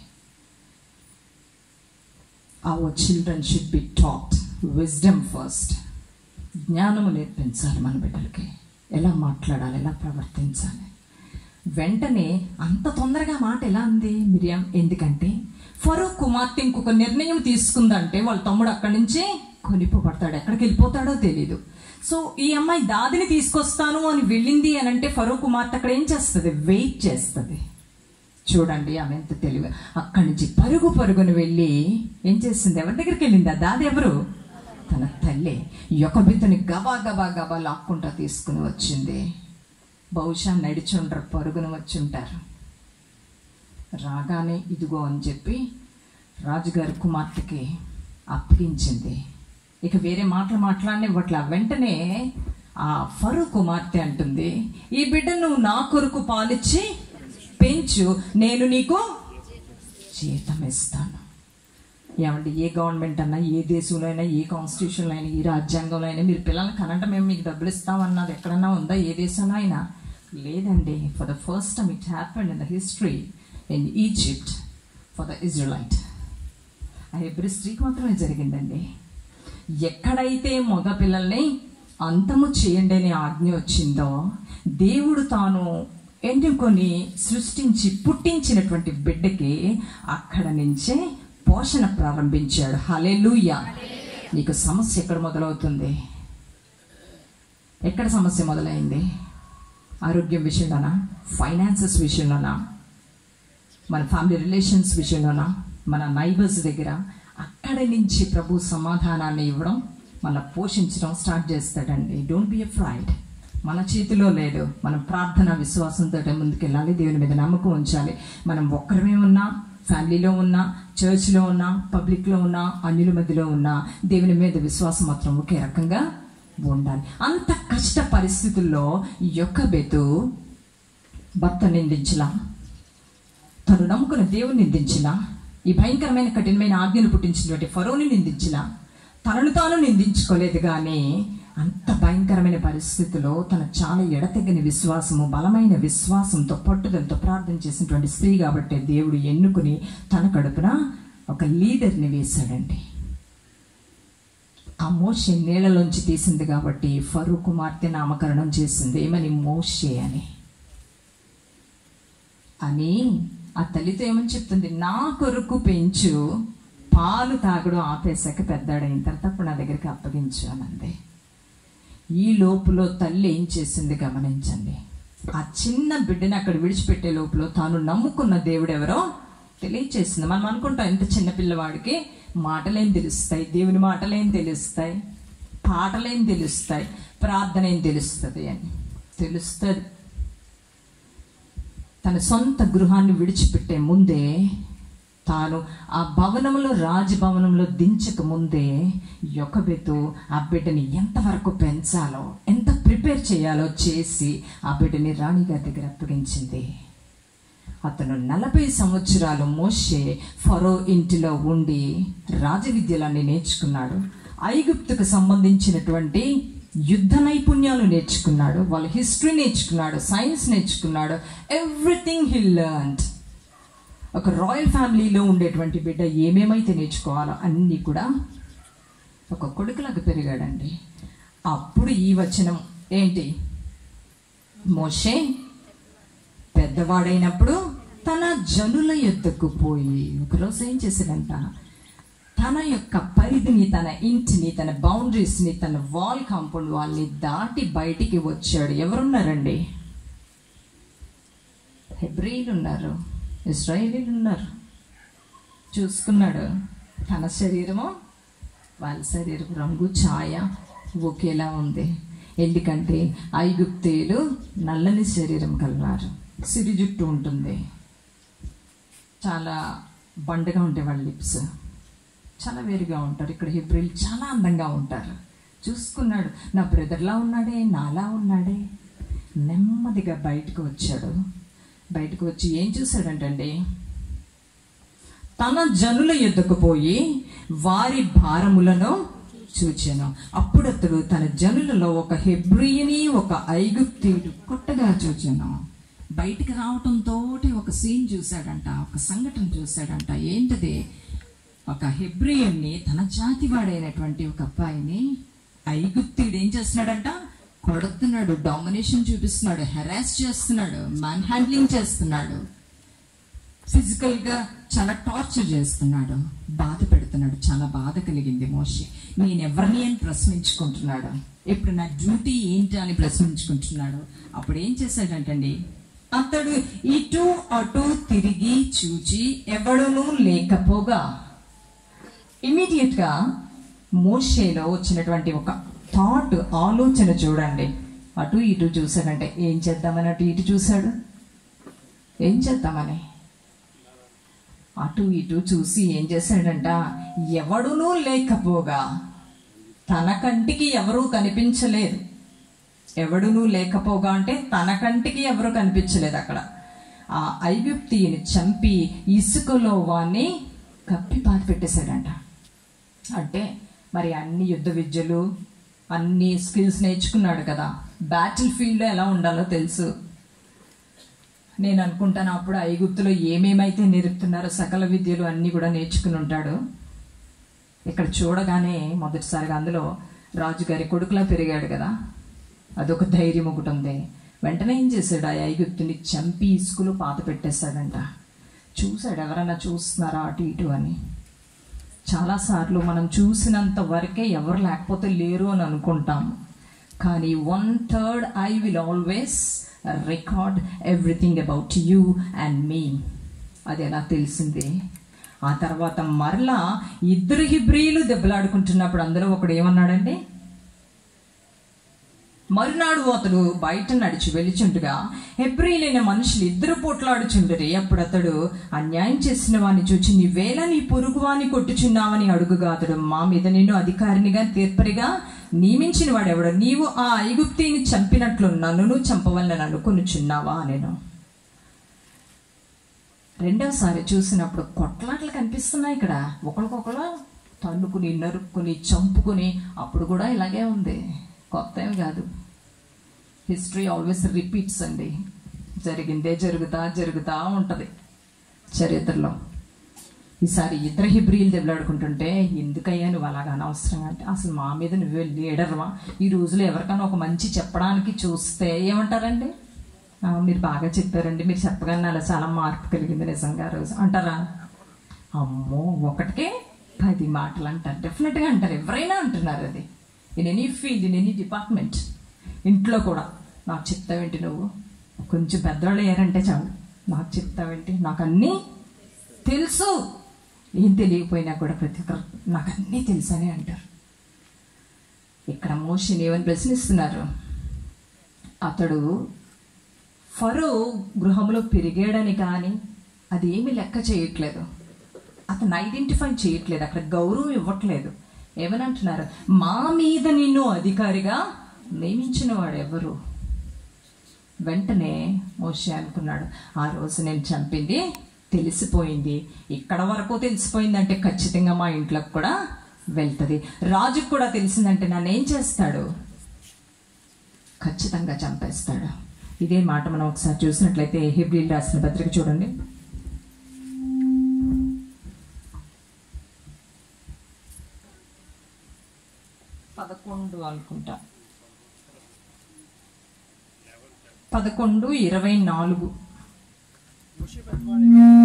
our children should be taught wisdom first జ్ఞానము నేర్పించాలి మన బిడ్డలకి ఎలా మాట్లాడాలి ఎలా ప్రవర్తించాలి వెంటనే అంత తొందరగా మాట ఎలా ఉంది మిరియం ఎందుకంటే ఫరో కుమార్తె ఇంకొక నిర్ణయం తీసుకుందంటే వాళ్ళ తమ్ముడు అక్కడి నుంచి కొనిపోబడతాడు ఎక్కడికి వెళ్ళిపోతాడో తెలీదు సో ఈ అమ్మాయి దాదిని తీసుకొస్తాను అని వెళ్ళింది అని అంటే ఫరో కుమార్తె అక్కడ ఏం చేస్తుంది వెయిట్ చేస్తుంది చూడండి ఆమె ఎంత తెలివి అక్కడి నుంచి పరుగు పరుగును వెళ్ళి ఏం చేసింది ఎవరి దగ్గరికి వెళ్ళింది ఆ దాది ఎవరు తన తల్లి యొకబితని గబా గబా గబా లాక్కుంటా తీసుకుని వచ్చింది బహుశా నడిచుండ్రు పరుగున వచ్చుంటారు రాగానే ఇదిగో అని చెప్పి రాజుగారి కుమార్తెకి అప్పగించింది ఇక వేరే మాటలు మాట్లాడినివ్వట్ల వెంటనే ఆ ఫరు కుమార్తె అంటుంది ఈ బిడ్డ నువ్వు నా కొరకు పాలిచ్చి పెంచు నేను నీకు జీతం ఇస్తాను ఏమంటే ఏ గవర్నమెంట్ అన్నా ఏ దేశంలో అయినా ఏ కాన్స్టిట్యూషన్లో అయినా ఏ రాజ్యాంగంలో అయినా మీరు పిల్లల్ని కనంటే మేము మీకు డబ్బులు ఇస్తామన్నది ఎక్కడన్నా ఉందా ఏ దేశంలో అయినా లేదండి for the first time it happened in the history in Egypt for the Israelite ఆ ఎబ్రి స్త్రీకి మాత్రమే జరిగిందండి ఎక్కడైతే మగ పిల్లల్ని అంతము చేయండి అనే ఆజ్ఞ వచ్చిందో దేవుడు తాను ఎన్నుకొని సృష్టించి పుట్టించినటువంటి బిడ్డకి అక్కడ నుంచే పోషణ ప్రారంభించాడు హలెలూయ నీకు సమస్య ఎక్కడ మొదలవుతుంది ఎక్కడ సమస్య మొదలైంది ఆరోగ్యం విషయంలోనా ఫైనాన్సెస్ విషయంలోనా మన ఫ్యామిలీ రిలేషన్స్ విషయంలోనా మన నైబర్స్ దగ్గర అక్కడి నుంచి ప్రభు సమాధానాన్ని ఇవ్వడం మన పోషించడం స్టార్ట్ చేస్తాడండి డోంట్ బి ఎ ఫ్రైడ్ మన చేతిలో లేదు మనం ప్రార్థన విశ్వాసంతో ముందుకెళ్ళాలి దేవుని మీద నమ్మకం ఉంచాలి మనం ఒక్కరమే ఉన్నా ఫ్యామిలీలో ఉన్నా చర్చ్లో ఉన్నా పబ్లిక్లో ఉన్నా అన్యుల మధ్యలో ఉన్నా దేవుని మీద విశ్వాసం మాత్రం ఒకే రకంగా ఉండాలి అంత కష్ట పరిస్థితుల్లో యొక్క బెతు భర్త నిందించలా తను నమ్ముకున్న దేవుని నిందించిన ఈ భయంకరమైన కఠినమైన ఆజ్ఞను పుట్టించినటువంటి ఫరోని నిందించిన తనను తాను నిందించుకోలేదు కానీ అంత భయంకరమైన పరిస్థితిలో తన చాలా ఎడతెగని విశ్వాసము బలమైన విశ్వాసంతో పట్టుదలతో ప్రార్థన చేసినటువంటి స్త్రీ కాబట్టి దేవుడు ఎన్నుకుని తన కడుపున ఒక లీడర్ని వేశాడండి ఆ మోషే నీళ్ళలోంచి తీసింది కాబట్టి ఫరూ కుమార్తె నామకరణం చేసింది ఏమని మోషే అని అని ఆ తల్లితో ఏమని చెప్తుంది నా కొరకు పెంచు పాలు తాగడం ఆపేశాక పెద్దాడైన తర్వాత అప్పుడు నా దగ్గరికి అప్పగించు అనంది ఈ లోపులో తల్లి ఏం చేసింది గమనించండి ఆ చిన్న బిడ్డని అక్కడ విడిచిపెట్టే లోపల తాను నమ్ముకున్న దేవుడు ఎవరో తెలియచేసింది మనం అనుకుంటాం ఇంత చిన్న పిల్లవాడికి మాటలేం తెలుస్తాయి దేవుని మాటలేం తెలుస్తాయి పాటలేం తెలుస్తాయి ప్రార్థన ఏం తెలుస్తుంది అని తెలుస్తుంది తన సొంత గృహాన్ని విడిచిపెట్టే ముందే తాను ఆ భవనంలో రాజభవనంలో దించక ముందే యొకబెతు ఆ బిడ్డని ఎంతవరకు పెంచాలో ఎంత ప్రిపేర్ చేయాలో చేసి ఆ బిడ్డని రాణిగారి దగ్గర అప్పగించింది అతను నలభై సంవత్సరాలు మోషే ఫరో ఇంటిలో ఉండి రాజవిద్యలన్నీ నేర్చుకున్నాడు ఐగుప్తుకు సంబంధించినటువంటి యుద్ధ నైపుణ్యాలు నేర్చుకున్నాడు వాళ్ళ హిస్టరీ నేర్చుకున్నాడు సైన్స్ నేర్చుకున్నాడు ఎవ్రీథింగ్ హీ లర్న్డ్ ఒక రాయల్ ఫ్యామిలీలో ఉండేటువంటి బిడ్డ ఏమేమైతే నేర్చుకోవాలో అన్నీ కూడా ఒక కొడుకులాగా పెరిగాడండి అప్పుడు ఈ వచనం ఏంటి మోషే పెద్దవాడైనప్పుడు తన జనుల యొద్దకు పోయి ఒకరోజు ఏం చేశాడంట తన యొక్క పరిధిని తన ఇంటిని తన బౌండరీస్ని తన వాల్ కాంపౌండ్ వాళ్ళని దాటి బయటికి వచ్చాడు ఎవరున్నారండి హెబ్రీలు ఉన్నారు ఇస్రాయేలీలు ఉన్నారు చూసుకున్నాడు తన శరీరము వాళ్ళ శరీరం రంగు ఛాయ ఒకేలా ఉంది ఎందుకంటే ఐగుప్తేలు నల్లని శరీరం కలవారు సిరి జుట్టు ఉంటుంది చాలా బండగా ఉంటాయి వాళ్ళ లిప్స్ చాలా వేరుగా ఉంటారు ఇక్కడ హిబ్రిల్ చాలా అందంగా ఉంటారు చూసుకున్నాడు నా బ్రదర్లా ఉన్నాడే నాలా ఉన్నాడే నెమ్మదిగా బయటకు వచ్చాడు బయటకు వచ్చి ఏం చూశాడంటండి తన జనుల యుద్ధకు పోయి వారి భారములను చూచాను అప్పుడు అతడు తన జనులలో ఒక హెబ్రియని ఒక ఐగుప్తీయుడు కొట్టగా చూచాను బయటికి రావటంతో ఒక సీన్ చూశాడంట ఒక సంఘటన చూశాడంట ఏంటది ఒక హెబ్రియన్ని తన జాతి వాడైనటువంటి ఒక అబ్బాయిని ఐగుప్తీయుడు ఏం చేస్తున్నాడంట కొడుతున్నాడు డామినేషన్ చూపిస్తున్నాడు హెరాస్ చేస్తున్నాడు మ్యాన్ హ్యాండ్లింగ్ చేస్తున్నాడు ఫిజికల్ గా చాలా టార్చర్ చేస్తున్నాడు బాధ పెడుతున్నాడు చాలా బాధ కలిగింది మోషి నేను ఎవరిని అని ప్రశ్నించుకుంటున్నాడు ఇప్పుడు నా డ్యూటీ ఏంటి అని ప్రశ్నించుకుంటున్నాడు అప్పుడు ఏం చేశాడంటండి అతడు ఇటు అటు తిరిగి చూచి ఎవడునూ లేకపోగా ఇమీడియట్ గా మోషేలో వచ్చినటువంటి ఒక థాట్ ఆలోచన చూడండి అటు ఇటు చూశాడంటే ఏం చేద్దామని అటు ఇటు చూశాడు ఏం చేద్దామని అటు ఇటు చూసి ఏం చేశాడంట ఎవడునూ లేకపోగా తన కంటికి ఎవరూ కనిపించలేదు ఎవడునూ లేకపోగా అంటే తన కంటికి ఎవరు కనిపించలేదు అక్కడ ఆ ఐగుప్తిని చంపి ఇసుకలో వాణ్ణి కప్పి పాతి పెట్టేశాడంట అంటే మరి అన్ని యుద్ధ విద్యలు అన్ని స్కిల్స్ నేర్చుకున్నాడు కదా బ్యాటిల్ ఫీల్డ్లో ఎలా ఉండాలో తెలుసు నేను అనుకుంటాను అప్పుడు ఐగుప్తులో ఏమేమైతే నేర్పుతున్నారో సకల విద్యలు అన్నీ కూడా నేర్చుకుని ఉంటాడు ఇక్కడ చూడగానే మొదటిసారిగా అందులో రాజుగారి కొడుకులా పెరిగాడు కదా అదొక ధైర్యం ఒకటి ఉంది వెంటనే ఏం చేశాడు ఆ ఐగుప్తుని చంపి ఇసుకలు పాత పెట్టేశాడంట చూశాడు ఎవరైనా చూస్తున్నారా అటు ఇటు అని చాలాసార్లు మనం చూసినంత వరకే ఎవరు లేకపోతే లేరు అని అనుకుంటాము కానీ one third I will always record everything about you and me అది ఎలా తెలిసింది ఆ తర్వాత మరలా ఇద్దరు హిబ్రీలు దెబ్బలాడుకుంటున్నప్పుడు అందులో ఒకడు ఏమన్నాడండి మరునాడు అతడు బయట నడిచి వెలిచుండగా హెబ్రీలైన మనుషులు ఇద్దరు పోట్లాడుచుండరి అప్పుడు అతడు అన్యాయం చేసిన వాడిని చూచి నీవేళ నీ పొరుగు వాని కొట్టుచున్నావని అడుగుగా అతడు మా మీద నిన్ను అధికారినిగా తీర్పరిగా నియమించిన వాడెవడు నీవు ఆ ఐగుప్తిని చంపినట్లు నన్నును చంపవలని అనుకునిచున్నావా నేను రెండవసారి చూసినప్పుడు కొట్లాటలు కనిపిస్తున్నాయి ఇక్కడ ఒకరికొకరు తన్నుకుని నరుక్కుని చంపుకుని అప్పుడు కూడా ఇలాగే ఉంది కొత్త ఏమి కాదు హిస్టరీ ఆల్వేస్ రిపీట్స్ అండి జరిగిందే జరుగుతా జరుగుతా ఉంటుంది చరిత్రలో ఈసారి ఇద్దరు హిబ్రీలు దెబ్బలాడుకుంటుంటే ఎందుకయ్యా నువ్వు అలాగ అనవసరంగా అంటే అసలు మా మీద నువ్వే లీడర్వా ఈ రోజులో ఎవరికైనా ఒక మంచి చెప్పడానికి చూస్తే ఏమంటారండి "ఆ, మీరు బాగా చెప్పారండి మీరు చెప్పగానే అలా చాలా మార్పు కలిగింది నిజంగా ఆ రోజు అంటారా అమ్మో ఒకటికే పది మాటలు అంటారు డెఫినెట్గా అంటారు ఎవరైనా అంటున్నారు అది in any field in any department ఇంట్లో కూడా నాకు చెప్తావేంటి నువ్వు కొంచెం పెద్దవాళ్ళు అయ్యారంటే చాలు నాకు చెప్తావేంటి నాకు అన్నీ తెలుసు ఏం తెలియకపోయినా కూడా ప్రతి ఒక్కరు నాకు అన్నీ తెలుసని అంటారు ఇక్కడ మోషిని ఏమని ప్రశ్నిస్తున్నారు అతడు ఫరో గృహంలో పెరిగాడని కానీ అది ఏమీ లెక్క చేయట్లేదు అతను ఐడెంటిఫై చేయట్లేదు అక్కడ గౌరవం ఇవ్వట్లేదు ఏమని అంటున్నారు మా మీద నిన్ను అధికారిగా నియమించిన వాడు ఎవరు వెంటనే మోషే అనుకున్నాడు ఆ రోజు నేను చంపింది తెలిసిపోయింది ఇక్కడ వరకు తెలిసిపోయిందంటే ఖచ్చితంగా మా ఇంట్లోకి కూడా వెళ్తుంది రాజుకు కూడా తెలిసిందంటే నన్ను ఏం చేస్తాడు ఖచ్చితంగా చంపేస్తాడు ఇదే మాట మనం ఒకసారి చూసినట్లయితే హిబ్రిల్ రాసిన పత్రిక చూడండి పదకొండు అనుకుంటా పదకొండు ఇరవై నాలుగు మోషే పెద్దవాడై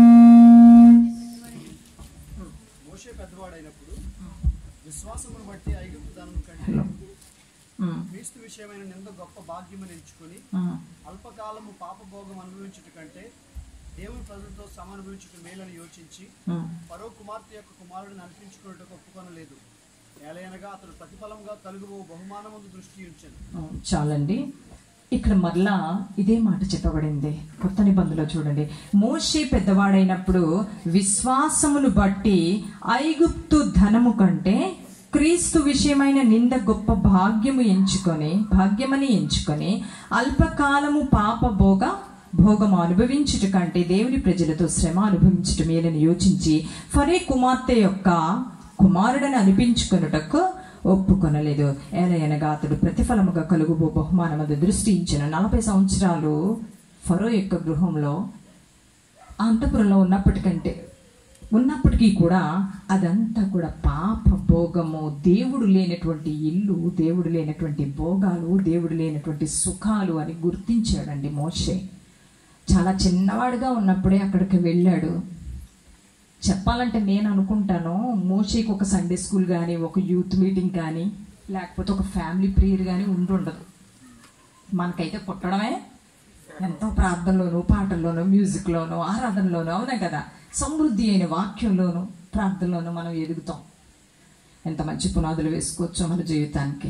మోషే పెద్దవాడైనప్పుడు విశ్వాసమును బట్టి ఐగుప్తు ధనం కంటే హలో ఉమ్, క్రీస్తు విషయమైన నింద గొప్ప భాగ్యమని ఎంచుకొని ఉమ్, అల్పకాలము పాపభోగం అనుభవించుట కంటే దేవుని ప్రజలతో సమనుభవించుట మేలని యోచించి ఉమ్. పరో కుమార్తె యొక్క కుమారుడిని అనిపించుకున్నట్టు ఒప్పుకొనలేదు ఏలయనగా అతడు ప్రతిఫలంగా కలుగుబో బహుమానముందు దృష్టి ఉంచాను ఉమ్, చాలండి ఇక్కడ మరలా ఇదే మాట చెప్పబడింది కొత్త నిబంధనలో చూడండి మోషే పెద్దవాడైనప్పుడు విశ్వాసమును బట్టి ఐగుప్తు ధనము కంటే క్రీస్తు విషయమైన నింద గొప్ప భాగ్యము ఎంచుకొని భాగ్యమని ఎంచుకొని అల్పకాలము పాపభోగ భోగము అనుభవించుట కంటే దేవుని ప్రజలతో శ్రమ అనుభవించుట మేలని యోచించి ఫరే కుమార్తె యొక్క కుమారుడని అనిపించుకొనుటకు ఒప్పుకొనలేదు ఏలయనగా అతడు ప్రతిఫలముగా కలుగుబో బహుమానమది దృష్టించిన నలభై సంవత్సరాలు ఫరో యొక్క గృహంలో ఆ అంతపురంలో ఉన్నప్పటికంటే ఉన్నప్పటికీ కూడా అదంతా కూడా పాప భోగము దేవుడు లేనటువంటి ఇల్లు దేవుడు లేనటువంటి భోగాలు దేవుడు లేనటువంటి సుఖాలు అని గుర్తించాడండి మోషే చాలా చిన్నవాడిగా ఉన్నప్పుడే అక్కడికి వెళ్ళాడు చెప్పాలంటే నేను అనుకుంటాను మోషేకి ఒక సండే స్కూల్ కానీ ఒక యూత్ మీటింగ్ కానీ లేకపోతే ఒక ఫ్యామిలీ ప్రేయర్ కానీ ఉండుండదు మనకైతే పుట్టడమే ఎంతో ప్రార్థనలోను పాటల్లోను మ్యూజిక్లోను ఆరాధనలోను అవునా కదా సమృద్ధి అయిన వాక్యంలోను ప్రార్థనలోను మనం ఎదుగుతాం ఎంత మంచి పునాదులు వేసుకోవచ్చో మన జీవితానికి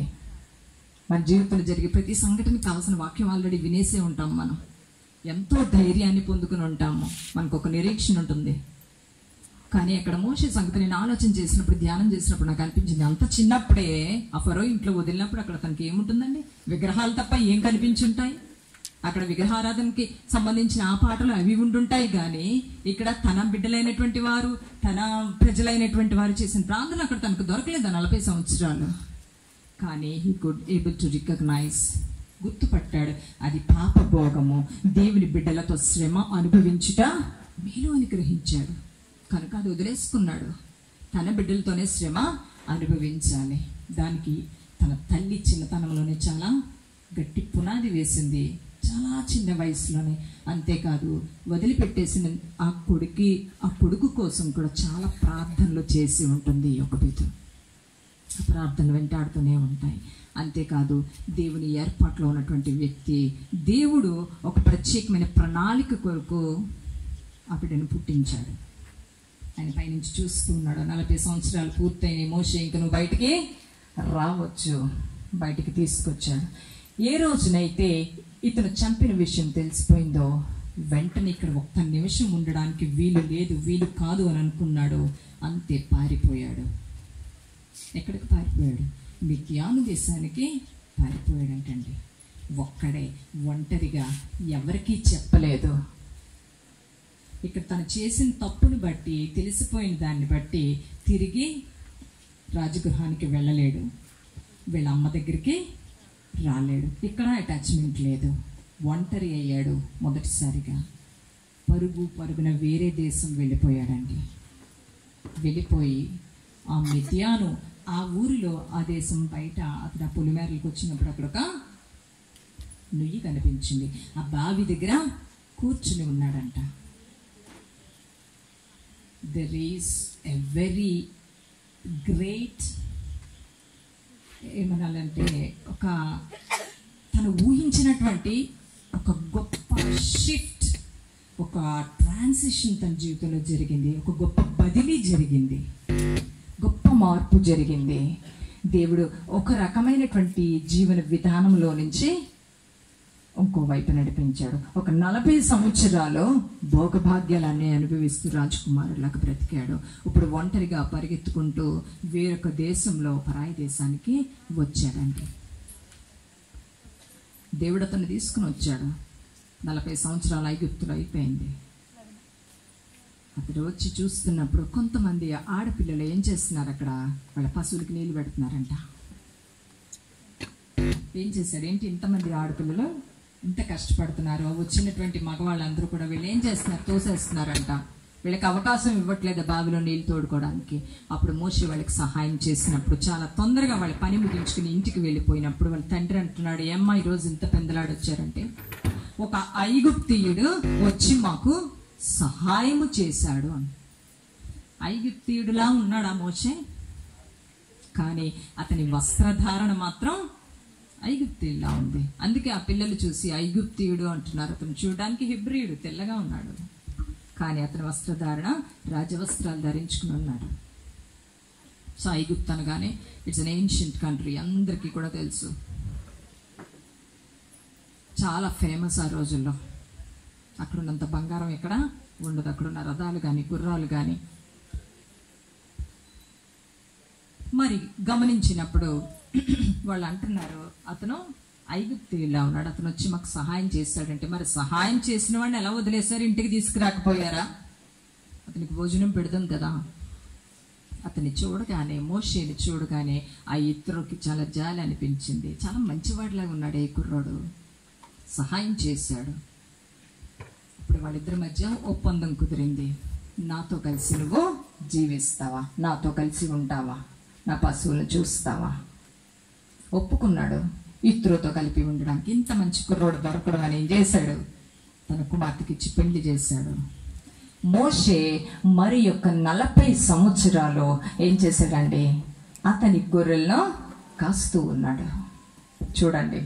మన జీవితంలో జరిగే ప్రతి సంఘటనకి కావాల్సిన వాక్యం ఆల్రెడీ వినేసే ఉంటాం మనం ఎంతో ధైర్యాన్ని పొందుకుని ఉంటాము మనకు ఒక నిరీక్షణ ఉంటుంది కానీ అక్కడ మోసే సంగతి నేను ఆలోచన చేసినప్పుడు ధ్యానం చేసినప్పుడు నాకు అనిపించింది అంత చిన్నప్పుడే ఆ ఫరో ఇంట్లో వదిలినప్పుడు అక్కడ తనకి ఏముంటుందండి విగ్రహాలు తప్ప ఏం కనిపించుంటాయి అక్కడ విగ్రహారాధనకి సంబంధించిన ఆ పాటలు అవి ఉండుంటాయి కానీ ఇక్కడ తన బిడ్డలైనటువంటి వారు తన ప్రజలైనటువంటి వారు చేసిన ప్రార్థన అక్కడ తనకు దొరకలేదు ఆ నలభై సంవత్సరాలు కానీ he could able to recognise గుర్తుపట్టాడు అది పాప భోగము దేవుని బిడ్డలతో శ్రమ అనుభవించుట మేలు అని గ్రహించాడు కనుక అది వదిలేసుకున్నాడు తన బిడ్డలతోనే శ్రమ అనుభవించాలి దానికి తన తల్లి చిన్నతనంలోనే చాలా గట్టి పునాది వేసింది చాలా చిన్న వయసులోనే అంతేకాదు వదిలిపెట్టేసిన ఆ కొడుకి ఆ కొడుకు కోసం కూడా చాలా ప్రార్థనలు చేసి ఉంటుంది ఈ ఒక బిడ్డ ఆ ప్రార్థనలు వెంటాడుతూనే ఉంటాయి అంతేకాదు దేవుని ఏర్పాట్లో ఉన్నటువంటి వ్యక్తి దేవుడు ఒక ప్రత్యేకమైన ప్రణాళిక కొరకు ఆ బిడ్డను పుట్టించాడు ఆయన పైనుంచి చూస్తూ ఉన్నాడు నలభై సంవత్సరాలు పూర్తయిన మోసే ఇంక నువ్వు బయటికి రావచ్చు బయటికి తీసుకొచ్చాడు ఏ రోజునైతే ఇతను చంపిన విషయం తెలిసిపోయిందో వెంటనే ఇక్కడ ఒక్క నిమిషం ఉండడానికి వీలు లేదు వీలు కాదు అని అనుకున్నాడు అంతే పారిపోయాడు ఎక్కడికి పారిపోయాడు మిథ్యాను దేశానికి పారిపోయాడంటండి ఒక్కడే ఒంటరిగా ఎవరికీ చెప్పలేదు ఇక్కడ తను చేసిన తప్పుని బట్టి తెలిసిపోయిన దాన్ని బట్టి తిరిగి రాజగృహానికి వెళ్ళలేడు వీళ్ళ అమ్మ దగ్గరికి రాలేడు ఇక్కడ అటాచ్మెంట్ లేదు ఒంటరి అయ్యాడు మొదటిసారిగా పరుగు పరుగున వేరే దేశం వెళ్ళిపోయాడండి వెళ్ళిపోయి ఆ మిథ్యాను ఆ ఊరిలో ఆ దేశం బయట అతను ఆ పులిమేరలకు వచ్చినప్పుడు అక్కడ ఒక నుయ్యి కనిపించింది ఆ బావి దగ్గర కూర్చుని ఉన్నాడంట there is a very great ఏమనాలంటే ఒక తను ఊహించినటువంటి ఒక గొప్ప షిఫ్ట్ ఒక ట్రాన్సిషన్ తన జీవితంలో జరిగింది ఒక గొప్ప బదిలీ జరిగింది గొప్ప మార్పు జరిగింది దేవుడు ఒక రకమైనటువంటి జీవన విధానంలో నుంచి ఇంకో వైపు నడిపించాడు ఒక నలభై సంవత్సరాలు భోగభాగ్యాలన్నీ అనుభవిస్తూ రాజకుమారులకు బ్రతికాడు ఇప్పుడు ఒంటరిగా పరిగెత్తుకుంటూ వేరొక దేశంలో పరాయి దేశానికి వచ్చాడండి దేవుడు అతను తీసుకుని వచ్చాడు నలభై సంవత్సరాలు ఐగుప్తులు అయిపోయింది అతడు వచ్చి చూస్తున్నప్పుడు కొంతమంది ఆడపిల్లలు ఏం చేస్తున్నారు అక్కడ వాళ్ళ పశువులకి నీళ్లు పెడుతున్నారంట ఏం చేశాడు ఏంటి ఇంతమంది ఆడపిల్లలు ఇంత కష్టపడుతున్నారు వచ్చినటువంటి మగవాళ్ళందరూ కూడా వీళ్ళు ఏం చేస్తున్నారు తోసేస్తున్నారంట వీళ్ళకి అవకాశం ఇవ్వట్లేదు బావిలో నీళ్ళు తోడుకోవడానికి అప్పుడు మోసి వాళ్ళకి సహాయం చేసినప్పుడు చాలా తొందరగా వాళ్ళ పని ముగించుకుని ఇంటికి వెళ్ళిపోయినప్పుడు వాళ్ళ తండ్రి అంటున్నాడు ఏమ్మా ఈ రోజు ఇంత పెందలాడొచ్చారంటే ఒక ఐగుప్తీయుడు వచ్చి మాకు సహాయము చేశాడు అని ఐగుప్తీయుడులా ఉన్నాడా మోషే కానీ అతని వస్త్రధారణ మాత్రం ఐగుప్తీయులా ఉంది అందుకే ఆ పిల్లలు చూసి ఐగుప్తీయుడు అంటున్నారు అతను చూడడానికి హిబ్రియుడు తెల్లగా ఉన్నాడు కానీ అతని వస్త్రధారణ రాజవస్త్రాలు ధరించుకుని ఉన్నాడు సో ఐగుప్త్ అనగానే ఇట్స్ అన్ ఏన్షియంట్ కంట్రీ అందరికీ కూడా తెలుసు చాలా ఫేమస్ ఆ రోజుల్లో అక్కడ ఉన్నంత బంగారం ఎక్కడ ఉండదు అక్కడ ఉన్న రథాలు కానీ గుర్రాలు కానీ మరి గమనించినప్పుడు వాళ్ళు అంటున్నారు అతను ఐగుప్తిలా ఉన్నాడు అతను వచ్చి మాకు సహాయం చేస్తాడంటే మరి సహాయం చేసిన వాడిని ఎలా వదిలేశారు ఇంటికి తీసుకురాకపోయారా అతనికి భోజనం పెడదాం కదా అతన్ని చూడగానే మోషేని చూడగానే ఆ ఇద్దరికి చాలా జాలి అనిపించింది చాలా మంచివాడిలాగా ఉన్నాడు ఏ కుర్రాడు సహాయం చేశాడు ఇప్పుడు వాళ్ళిద్దరి మధ్య ఒప్పందం కుదిరింది నాతో కలిసి నువ్వు జీవిస్తావా నాతో కలిసి ఉంటావా నా పశువులను చూస్తావా ఒప్పుకున్నాడు ఇత్రుతో కలిపి ఉండడానికి ఇంత మంచి కుర్రోడు దొరకడం అని ఏం చేశాడు తన కుమార్తెకి ఇచ్చి పెళ్లి చేశాడు మోషే మరి యొక్క నలభై సంవత్సరాలు ఏం చేశాడండి అతని గొర్రెలను కాస్తూ ఉన్నాడు చూడండి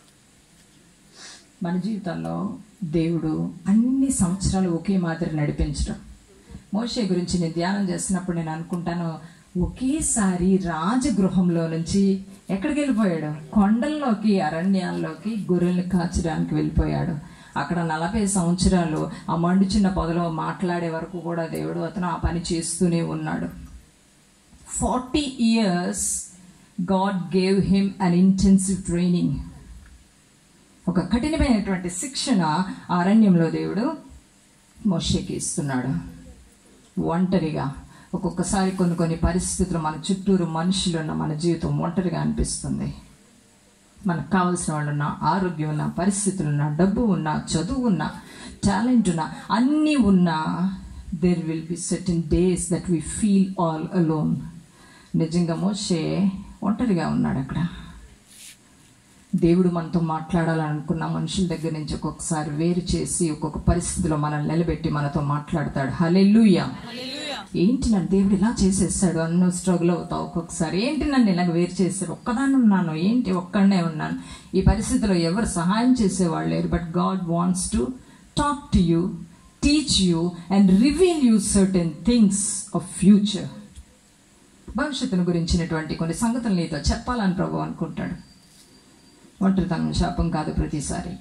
మన జీవితంలో దేవుడు అన్ని సంవత్సరాలు ఒకే మాదిరి నడిపించడం మోషే గురించి నేను ధ్యానం చేస్తున్నప్పుడు నేను అనుకుంటాను ఒకేసారి రాజగృహంలో నుంచి ఎక్కడికి వెళ్ళిపోయాడు కొండల్లోకి అరణ్యాల్లోకి గొర్రెలు కాచడానికి వెళ్ళిపోయాడు అక్కడ నలభై సంవత్సరాలు ఆ మండుచున్న పొదలో మాట్లాడే వరకు కూడా దేవుడు అతను ఆ పని చేస్తూనే ఉన్నాడు forty years God gave him an intensive training ఒక కఠినమైనటువంటి శిక్షణ ఆ అరణ్యంలో దేవుడు మోషేకి ఇస్తున్నాడు ఒంటరిగా ఒక్కొక్కసారి కొన్ని కొన్ని పరిస్థితులు మన చుట్టూరు మనుషులు ఉన్న మన జీవితం ఒంటరిగా అనిపిస్తుంది మనకు కావాల్సిన వాళ్ళు ఉన్న ఆరోగ్యం ఉన్న పరిస్థితులు ఉన్న డబ్బు ఉన్న చదువు ఉన్న టాలెంట్ ఉన్న అన్నీ ఉన్నా there will be certain days that we feel all alone నిజంగా మోషే ఒంటరిగా ఉన్నాడు అక్కడ దేవుడు మనతో మాట్లాడాలనుకున్న మనుషుల దగ్గర నుంచి ఒక్కొక్కసారి వేరు చేసి ఒక్కొక్క పరిస్థితిలో మనల్ని నిలబెట్టి మనతో మాట్లాడతాడు హలెల్లుయా ఏంటి నన్ను దేవుడు ఇలా చేసేసాడు అన్న స్ట్రగుల్ అవుతావు ఒక్కొక్కసారి ఏంటి నన్ను ఇలాగ వేరు చేశాడు ఒక్కదాన్ని ఉన్నాను ఏంటి ఒక్కడనే ఉన్నాను ఈ పరిస్థితిలో ఎవరు సహాయం చేసేవాళ్ళు లేరు but God wants to talk to you teach you and reveal you certain things of future భవిష్యత్తును గురించినటువంటి కొన్ని సంగతులు నీతో చెప్పాలని ప్రభు అనుకుంటాడు ఒంటరితనం శాపం కాదు ప్రతిసారి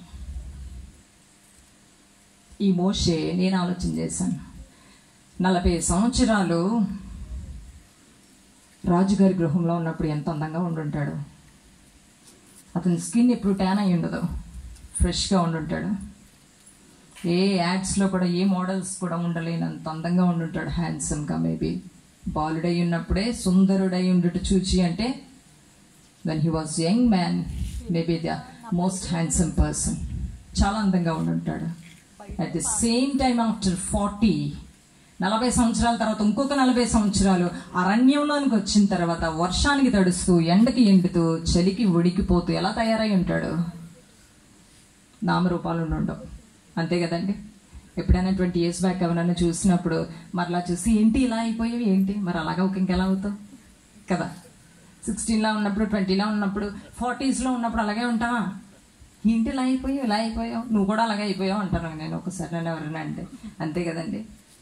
ఈ మోషే నేను ఆలోచన చేశాను నలభై సంవత్సరాలు రాజుగారి గృహంలో ఉన్నప్పుడు ఎంత అందంగా ఉండుంటాడు అతని స్కిన్ ఎప్పుడు ట్యాన్ అయి ఉండదు ఫ్రెష్గా ఉండుంటాడు ఏ యాడ్స్లో కూడా ఏ మోడల్స్ కూడా ఉండలేనంత అందంగా ఉండుంటాడు హ్యాండ్సమ్గా మేబీ బాలుడై ఉన్నప్పుడే సుందరుడై ఉండుట చూచి అంటే when he was young man maybe the most handsome person చాలా అందంగా ఉండుంటాడు at the same time after forty నలభై సంవత్సరాల తర్వాత ఇంకొక నలభై సంవత్సరాలు అరణ్యంలోనికి వచ్చిన తర్వాత వర్షానికి తడుస్తూ ఎండకి ఎండుతూ చలికి ఉడికిపోతూ ఎలా తయారై ఉంటాడు నామరూపాలు ఉండవు అంతే కదండి ఎప్పుడైనా ట్వంటీ ఇయర్స్ బ్యాక్ ఎవరైనా చూసినప్పుడు మరలా చూసి ఏంటి ఇలా అయిపోయావు ఏంటి మరి అలాగా ఒక ఇంకెలా అవుతావు కదా సిక్స్టీన్లో ఉన్నప్పుడు ట్వంటీలో ఉన్నప్పుడు ఫార్టీస్లో ఉన్నప్పుడు అలాగే ఉంటావా ఏంటి ఇలా అయిపోయావు ఇలా అయిపోయావు నువ్వు కూడా అలాగే అయిపోయావు అంటాను నేను ఒకసారి నన్ను ఎవరైనా అంటే అంతే కదండి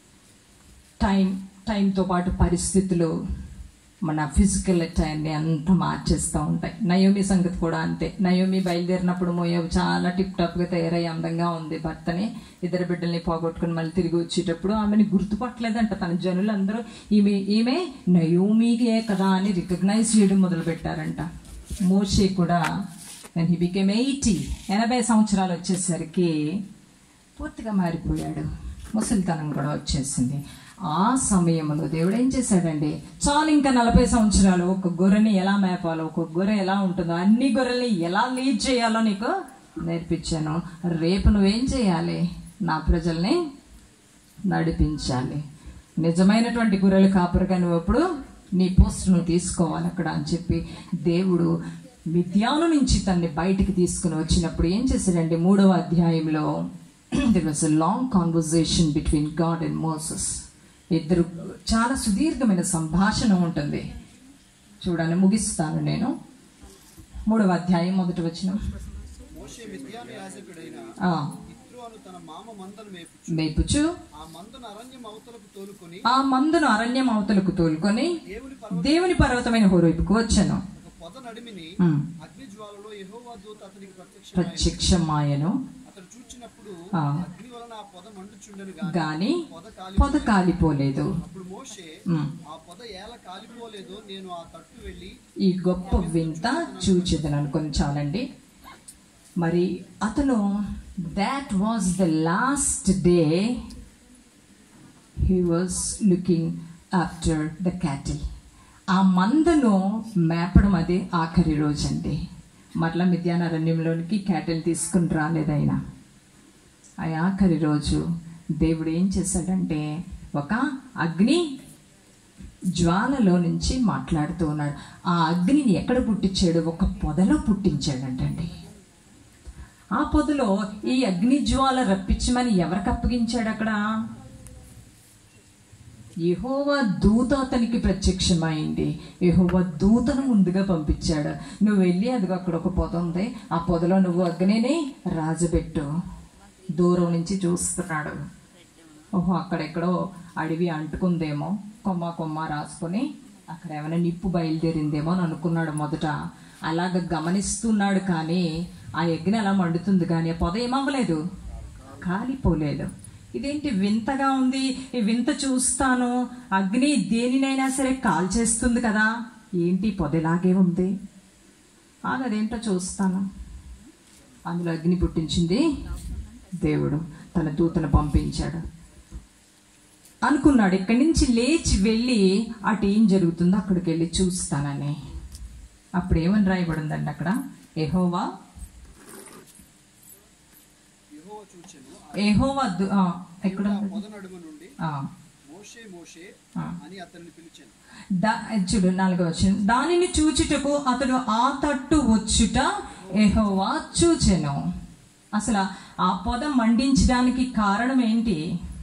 టైం టైంతో పాటు పరిస్థితులు మన ఫిజికల్ టైంని అంత మార్చేస్తూ ఉంటాయి నయోమి సంగతి కూడా అంతే నయోమి బయలుదేరినప్పుడు మోయవు చాలా టిప్ టాప్గా తయారై అందంగా ఉంది భర్తని ఇద్దరు బిడ్డల్ని పోగొట్టుకుని మళ్ళీ తిరిగి వచ్చేటప్పుడు ఆమెని గుర్తుపట్టలేదంట తన జనులందరూ ఈమె ఈమె నయోమికే కదా అని రికగ్నైజ్ చేయడం మొదలు పెట్టారంట మోషే కూడా నేను హీ బికేమ్ ఎయిటీ ఎనభై సంవత్సరాలు వచ్చేసరికి పూర్తిగా మారిపోయాడు ముసలితనం కూడా వచ్చేసింది ఆ సమయంలో దేవుడు ఏం చేశాడండి చాలు ఇంకా నలభై సంవత్సరాలు ఒక గొర్రెని ఎలా మేపాలో ఒక గొర్రె ఎలా ఉంటుందో అన్ని గొర్రెల్ని ఎలా లీడ్ చేయాలో నీకు నేర్పించాను రేపు నువ్వేం చేయాలి నా ప్రజల్ని నడిపించాలి నిజమైనటువంటి గొర్రెలు కాపురగా నువ్వు ఎప్పుడు నీ పోస్ట్ నువ్వు తీసుకోవాలి అక్కడ అని చెప్పి దేవుడు మిథ్యాను నుంచి తన్ని బయటికి తీసుకుని వచ్చినప్పుడు ఏం చేశాడండి మూడవ అధ్యాయంలో there was a long conversation between God and Moses ఇద్దరు చాలా సుదీర్ఘమైన సంభాషణ ఉంటుంది చూడండి ముగిస్తాను నేను మూడవ అధ్యాయం మొదటి వచ్చిన మోషే మిథ్యాను యాజకుడైన ఇత్రు అను తన మామ మందను మేపుచు మేపుచు ఆ మందను అరణ్యం అవతలకు తోలుకొని ఆ మందును అరణ్యం అవతలకు తోలుకొని దేవుని పర్వత దేవుని పర్వతమైన హోరేపుకు వచ్చాను ఒక పొద నడిమిని ఉమ్. అగ్ని జ్వాలలో యెహోవా దూత అతనికి ప్రత్యక్ష ప్రత్యక్షమాయను అతడు చూచినప్పుడు ఆ. అగ్ని వలన ఆ పొద మండుచుండెను గాని గాని పొద కాలి పొద కాలిపోలేదు అప్పుడు మోషే ఉమ్. ఆ పొద ఏల కాలిపోలేదో నేను ఆ తట్టు వెళ్ళి ఈ గొప్ప వింత చూచెదను అనుకొని చాలండి మరి అతను that was the last day he was looking after the cattle ఆ మందను మేపడం అది ఆఖరి రోజు అండి మరలా మిథ్యానారణ్యంలోనికి క్యాటిల్ తీసుకుని రాలేదైనా ఆ ఆఖరి రోజు దేవుడు ఏం చేశాడంటే ఒక అగ్ని జ్వాలలో నుంచి మాట్లాడుతూ ఉన్నాడు ఆ అగ్నిని ఎక్కడ పుట్టించాడు ఒక పొదలో పుట్టించాడంటండి ఆ పొదలో ఈ అగ్ని జ్వాల రప్పించమని ఎవరికి అప్పగించాడు అక్కడ యెహోవా దూత అతనికి ప్రత్యక్షమైంది యెహోవా దూతను ముందుగా పంపించాడు నువ్వు వెళ్ళి అదిగో అక్కడ ఒక పొద ఉంది ఆ పొదలో నువ్వు అగ్నిని రాజబెట్టు దూరం నుంచి చూస్తున్నాడు ఓహో అక్కడెక్కడో అడవి అంటుకుందేమో కొమ్మ కొమ్మ రాసుకొని అక్కడ ఏమైనా నిప్పు బయలుదేరిందేమో అని అనుకున్నాడు మొదట అలాగ గమనిస్తున్నాడు కానీ ఆ యజ్ఞ అలా మండుతుంది కానీ ఆ పొద ఏమవ్వలేదు కాలిపోలేదు ఇదేంటి వింతగా ఉంది ఈ వింత చూస్తాను అగ్ని దేనినైనా సరే కాల్చేస్తుంది కదా ఏంటి పొదలాగే ఉంది ఆగు, అదేంటో చూస్తాను అందులో అగ్ని పుట్టించింది దేవుడు తన దూతను పంపించాడు అనుకున్నాడు ఇక్కడి నుంచి లేచి వెళ్ళి అటు ఏం జరుగుతుందో అక్కడికి వెళ్ళి చూస్తానని అప్పుడు ఏమని రాయబడిందండి అక్కడ ఎహోవా యెహోవా చూచెను ఎహోవా దు- ఆ, ఎక్కడ ఆ ఉంది? పొద నడుమ నుండి ఆ, మోషే మోషే ఆ. అని అతన్ని పిలిచాను దా- చూడు నాలుగో వచ్చిన దానిని చూచుటకు అతడు ఆ తట్టు వచ్చుట ఎహోవా చూచెను అసలు ఆ పొద మండించడానికి కారణం ఏంటి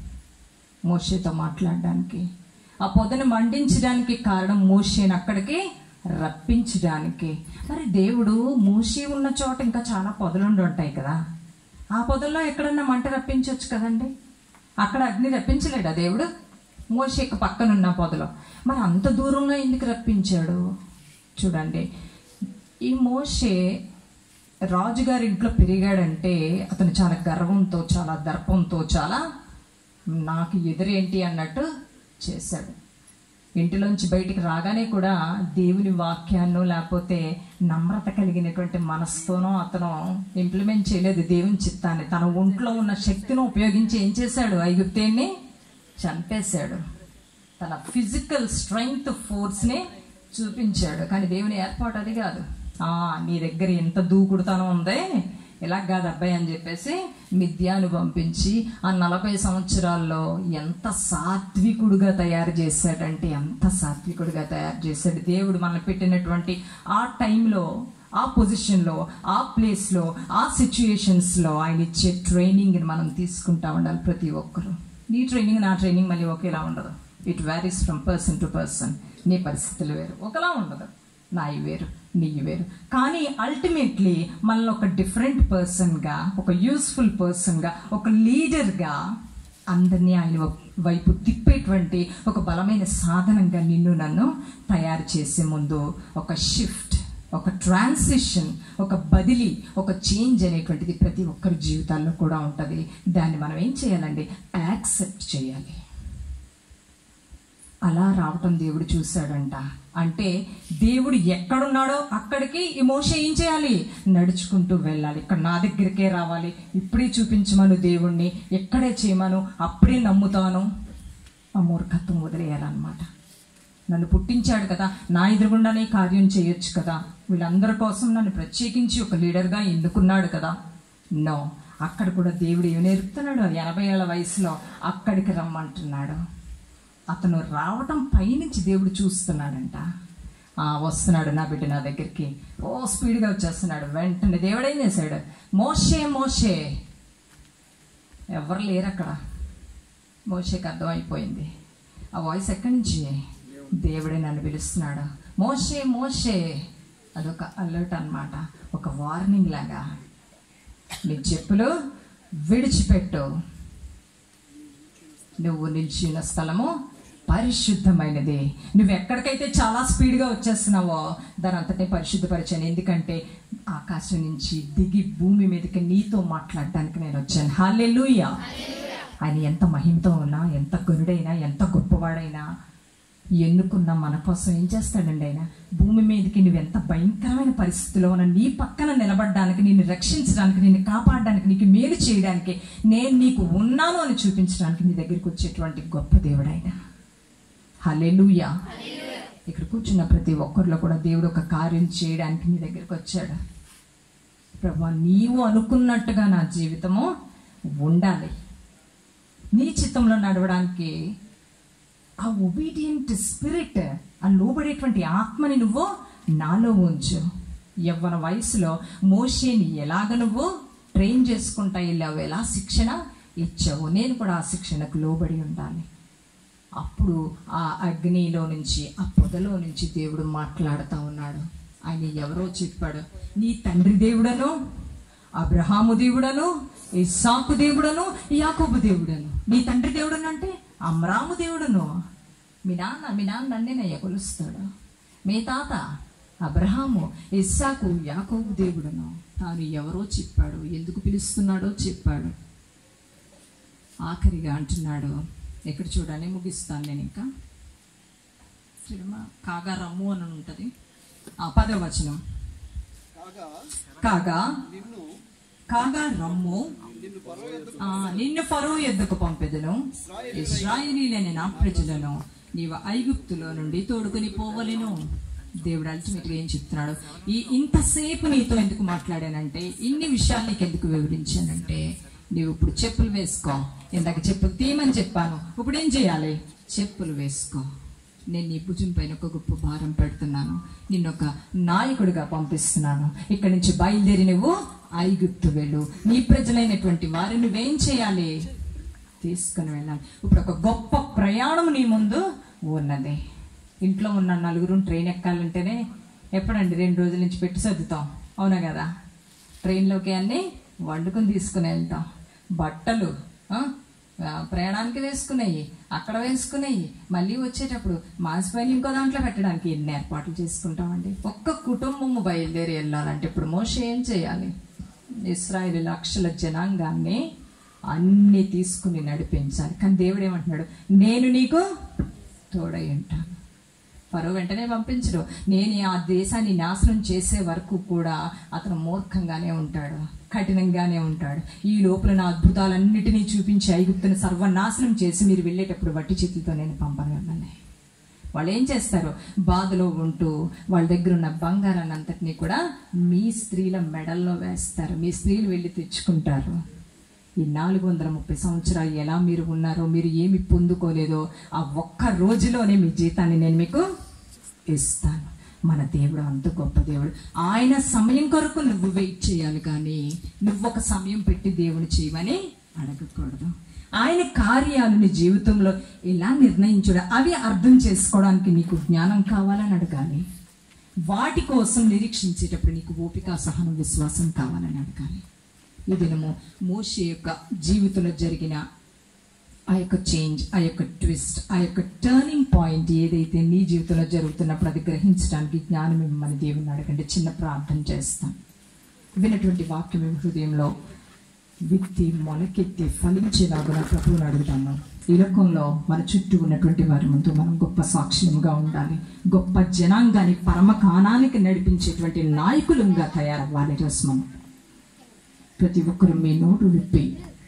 మోషేతో మాట్లాడడానికి ఆ పొదను మండించడానికి కారణం మోషేని అక్కడికి రప్పించడానికి మరి దేవుడు మూసి ఉన్న చోట ఇంకా చాలా పొదలుండి ఉంటాయి కదా ఆ పొదల్లో ఎక్కడన్నా మంట రప్పించవచ్చు కదండి అక్కడ అగ్ని రప్పించలేడా దేవుడు మోషేకి పక్కనున్న పొదలో మరి అంత దూరంలో ఎందుకు రప్పించాడు చూడండి ఈ మోషే రాజుగారి ఇంట్లో పెరిగాడంటే అతను చాలా గర్వంతో చాలా దర్పంతో చాలా నాకు ఎదురేంటి అన్నట్టు చేశాడు ఇంటిలోంచి బయటికి రాగానే కూడా దేవుని వాక్యాన్నో లేకపోతే నమ్రత కలిగినటువంటి మనస్తోనో అతను ఇంప్లిమెంట్ చేయలేదు దేవుని చిత్తాన్ని తన ఒంట్లో ఉన్న శక్తిని ఉపయోగించి ఏం చేశాడు ఐగుప్తేన్ని చంపేశాడు తన ఫిజికల్ స్ట్రెంగ్త్ ఫోర్స్ని చూపించాడు కానీ దేవుని ఏర్పాటు అది కాదు ఆ నీ దగ్గర ఎంత దూకుడుతనం ఉందే ఇలా కాదు అబ్బాయి అని చెప్పేసి మిథ్యాను పంపించి ఆ నలభై సంవత్సరాల్లో ఎంత సాత్వికుడుగా తయారు చేశాడంటే ఎంత సాత్వికుడుగా తయారు చేశాడు దేవుడు మనకు పెట్టినటువంటి ఆ టైంలో ఆ పొజిషన్లో ఆ ప్లేస్లో ఆ సిచ్యుయేషన్స్లో ఆయన ఇచ్చే ట్రైనింగ్ని మనం తీసుకుంటా ఉండాలి ప్రతి ఒక్కరు నీ ట్రైనింగ్ నా ట్రైనింగ్ మళ్ళీ ఒకేలా ఉండదు it varies from person to person నీ పరిస్థితులు వేరు ఒకలా ఉండదు నాయి వేరు నీయి వేరు కానీ అల్టిమేట్లీ మనల్ని ఒక డిఫరెంట్ పర్సన్గా ఒక యూస్ఫుల్ పర్సన్గా ఒక లీడర్గా అందరినీ ఆయన వైపు తిప్పేటువంటి ఒక బలమైన సాధనంగా నిన్ను నన్ను తయారు చేసే ముందు ఒక షిఫ్ట్ ఒక ట్రాన్సిషన్ ఒక బదిలీ ఒక చేంజ్ అనేటువంటిది ప్రతి ఒక్కరి జీవితాల్లో కూడా ఉంటుంది దాన్ని మనం ఏం చేయాలండి యాక్సెప్ట్ చేయాలి అలా రావటం దేవుడు చూశాడంట అంటే దేవుడు ఎక్కడున్నాడో అక్కడికి ఈ మోష ఏం చేయాలి నడుచుకుంటూ వెళ్ళాలి ఇక్కడ నా దగ్గరికే రావాలి ఇప్పుడే చూపించమను దేవుణ్ణి ఎక్కడే చేయమను అప్పుడే నమ్ముతాను ఆ మూర్ఖత్వం వదిలేయాలన్నమాట నన్ను పుట్టించాడు కదా నా ఎదురుగుండానే కార్యం చేయొచ్చు కదా వీళ్ళందరి కోసం నన్ను ప్రత్యేకించి ఒక లీడర్గా ఎన్నుకున్నాడు కదా నో అక్కడ కూడా దేవుడు ఏమి నేర్పుతున్నాడు ఎనభై ఏళ్ళ వయసులో అక్కడికి రమ్మంటున్నాడు అతను రావటం పైనుంచి దేవుడు చూస్తున్నాడంట ఆ, వస్తున్నాడు నా బిడ్డ నా దగ్గరికి ఓ స్పీడ్గా వచ్చేస్తున్నాడు వెంటనే దేవుడు ఏం చేశాడు మోషే మోషే ఎవరు లేరు అక్కడ మోషేకి అర్థమైపోయింది ఆ వాయిస్ ఎక్కడి నుంచి దేవుడే నన్ను పిలుస్తున్నాడు మోషే మోషే అదొక అలర్ట్ అన్నమాట ఒక వార్నింగ్ లాగా నీ చెప్పులు విడిచిపెట్టు నువ్వు నిలిచిన స్థలము పరిశుద్ధమైనది నువ్వు ఎక్కడికైతే చాలా స్పీడ్గా వచ్చేస్తున్నావో దాని అంతటే పరిశుద్ధపరిచాను ఎందుకంటే ఆకాశం నుంచి దిగి భూమి మీదకి నీతో మాట్లాడడానికి నేను వచ్చాను హాలెలూయా ఆయన ఎంత మహిమతో ఉన్నా ఎంత గనుడైనా ఎంత గొప్పవాడైనా ఎన్నుకున్న మన కోసం ఏం చేస్తాడండి ఆయన భూమి మీదకి నువ్వు ఎంత భయంకరమైన పరిస్థితిలో ఉన్న నీ పక్కన నిలబడడానికి నిన్ను రక్షించడానికి నిన్ను కాపాడడానికి నీకు మేలు చేయడానికి నేను నీకు ఉన్నాను అని చూపించడానికి నీ దగ్గరికి వచ్చేటువంటి గొప్ప దేవుడు ఆయన హలెలుయా ఇక్కడ కూర్చున్న ప్రతి ఒక్కరిలో కూడా దేవుడు ఒక కార్యం చేయడానికి నీ దగ్గరికి వచ్చాడు ప్రభా నీవు అనుకున్నట్టుగా నా జీవితము ఉండాలి నీ చిత్తంలో నడవడానికి ఆ ఒబీడియంట్ స్పిరిట్ ఆ లోబడేటువంటి ఆత్మని నువ్వు నాలో ఉంచు యవ్వన వయసులో మోషేని ఎలాగ నువ్వు ట్రైన్ చేసుకుంటా వెళ్ళావు ఎలా శిక్షణ ఇచ్చావు నేను కూడా ఆ శిక్షణకు లోబడి ఉండాలి అప్పుడు ఆ అగ్నిలో నుంచి ఆ పొదలో నుంచి దేవుడు మాట్లాడుతూ ఉన్నాడు ఆయన ఎవరో చెప్పాడు నీ తండ్రి దేవుడను అబ్రహాము దేవుడను ఇస్సాకు దేవుడను యాకోబు దేవుడను నీ తండ్రి దేవుడను అంటే అమ్రాము దేవుడను మీ నాన్న మీ నాన్న నన్నేనయ్య కొలుస్తాడు మీ తాత అబ్రహాము ఇస్సాకు యాకోబు దేవుడను తాను ఎవరో చెప్పాడు ఎందుకు పిలుస్తున్నాడో చెప్పాడు ఆఖరిగా అంటున్నాడు ఎక్కడ చూడాలి ముగిస్తాను నేను ఇంకా చూడమ్మా కాగా రమ్ము అని ఉంటుంది ఆ పదో వచనం కాగా కాగా నిన్ను కాగా రమ్ము నిన్ను పరో ఎద్దు ఆ, నిన్ను ఫరో ఎద్దుకు పంపెదను ఇస్రాయిలీలని నా ప్రజలను నీవు ఐగుప్తులో నుండి తోడుకొని పోవలెను దేవుడు అల్టిమేట్గా ఏం చెప్తున్నాడు ఈ ఇంతసేపు నీతో ఎందుకు మాట్లాడానంటే ఇన్ని విషయాలు నీకు ఎందుకు వివరించానంటే నీవు ఇప్పుడు చెప్పులు వేసుకో ఇందాక చెప్పులు తీయమని చెప్పాను ఇప్పుడు ఏం చేయాలి చెప్పులు వేసుకో నేను నీ భుజం పైన ఒక గొప్ప భారం పెడుతున్నాను నిన్ను ఒక నాయకుడిగా పంపిస్తున్నాను ఇక్కడి నుంచి బయలుదేరి నువ్వు ఐగుప్తు వెళ్ళు నీ ప్రజలైనటువంటి వారిని నువ్వేం చేయాలి తీసుకుని వెళ్ళాలి ఇప్పుడు ఒక గొప్ప ప్రయాణం నీ ముందు ఉన్నది ఇంట్లో ఉన్న నలుగురు ట్రైన్ ఎక్కాలంటేనే ఎప్పుడండి రెండు రోజుల నుంచి పెట్టి సర్దుతాం అవునా కదా ట్రైన్లోకి అన్నీ వండుకొని తీసుకుని వెళ్తాం బట్టలు ఆ, ఆ, ప్రయాణానికి వేసుకునేవి అక్కడ వేసుకునేవి మళ్ళీ వచ్చేటప్పుడు మాసిపోయిన ఇంకో దాంట్లో పెట్టడానికి ఎన్ని ఏర్పాట్లు చేసుకుంటామండి ఒక్క కుటుంబము బయలుదేరి వెళ్ళాలంటే ఇప్పుడు మోషే ఏం చేయాలి ఇస్రాయేల్ లక్షల జనాంగాన్ని అన్ని తీసుకుని నడిపించాలి కానీ దేవుడు ఏమంటున్నాడు నేను నీకు తోడై ఉంటాను ఫరో వెంటనే పంపించడు నేను ఆ దేశాన్ని నాశనం చేసే వరకు కూడా అతను మూర్ఖంగానే ఉంటాడు కఠినంగానే ఉంటాడు ఈ లోపల నా అద్భుతాలన్నిటినీ చూపించి ఐగుప్తుని సర్వనాశనం చేసి మీరు వెళ్ళేటప్పుడు వట్టి చేతులతో నేను పంపను మిమ్మల్ని వాళ్ళు ఏం చేస్తారు బాధలో ఉంటూ వాళ్ళ దగ్గర ఉన్న బంగారాన్ని అంతటినీ కూడా మీ స్త్రీల మెడల్లో వేస్తారు మీ స్త్రీలు వెళ్ళి తెచ్చుకుంటారు ఈ నాలుగు వందల ముప్పై సంవత్సరాలు ఎలా మీరు ఉన్నారో మీరు ఏమి పొందుకోలేదో ఆ ఒక్క రోజులోనే మీ జీతాన్ని నేను మీకు ఇస్తాను మన దేవుడు అంత గొప్ప దేవుడు ఆయన సమయం కొరకు నువ్వు వెయిట్ చేయాలి కానీ నువ్వు ఒక సమయం పెట్టి దేవుని చేయమని అడగకూడదు ఆయన కార్యాలు నీ జీవితంలో ఎలా నిర్ణయించడం అవి అర్థం చేసుకోవడానికి నీకు జ్ఞానం కావాలని అడగాలి వాటి కోసం నిరీక్షించేటప్పుడు నీకు ఓపిక సహనం విశ్వాసం కావాలని అడగాలి ఈ దినము మోషే యొక్క జీవితంలో జరిగిన ఆ యొక్క చేంజ్ ఆ యొక్క ట్విస్ట్ ఆ యొక్క టర్నింగ్ పాయింట్ ఏదైతే నీ జీవితంలో జరుగుతున్నప్పుడు అది గ్రహించడానికి జ్ఞానం ఇవ్వమని దేవుని అడగండి చిన్న ప్రార్థన చేస్తాం విన్నటువంటి వాక్యం మీ హృదయంలో విత్తి మొలకెత్తి ఫలించేలాగా ప్రభువుని అడుగుతాను ఈ లోకంలో మన చుట్టూ ఉన్నటువంటి వారి ముందు మనం గొప్ప సాక్ష్యముగా ఉండాలి గొప్ప జనాంగాన్ని పరమకాణానికి నడిపించేటువంటి నాయకులంగా తయారవ్వాలి ఈరోజు మనం ప్రతి ఒక్కరు మీ నోటు విప్పి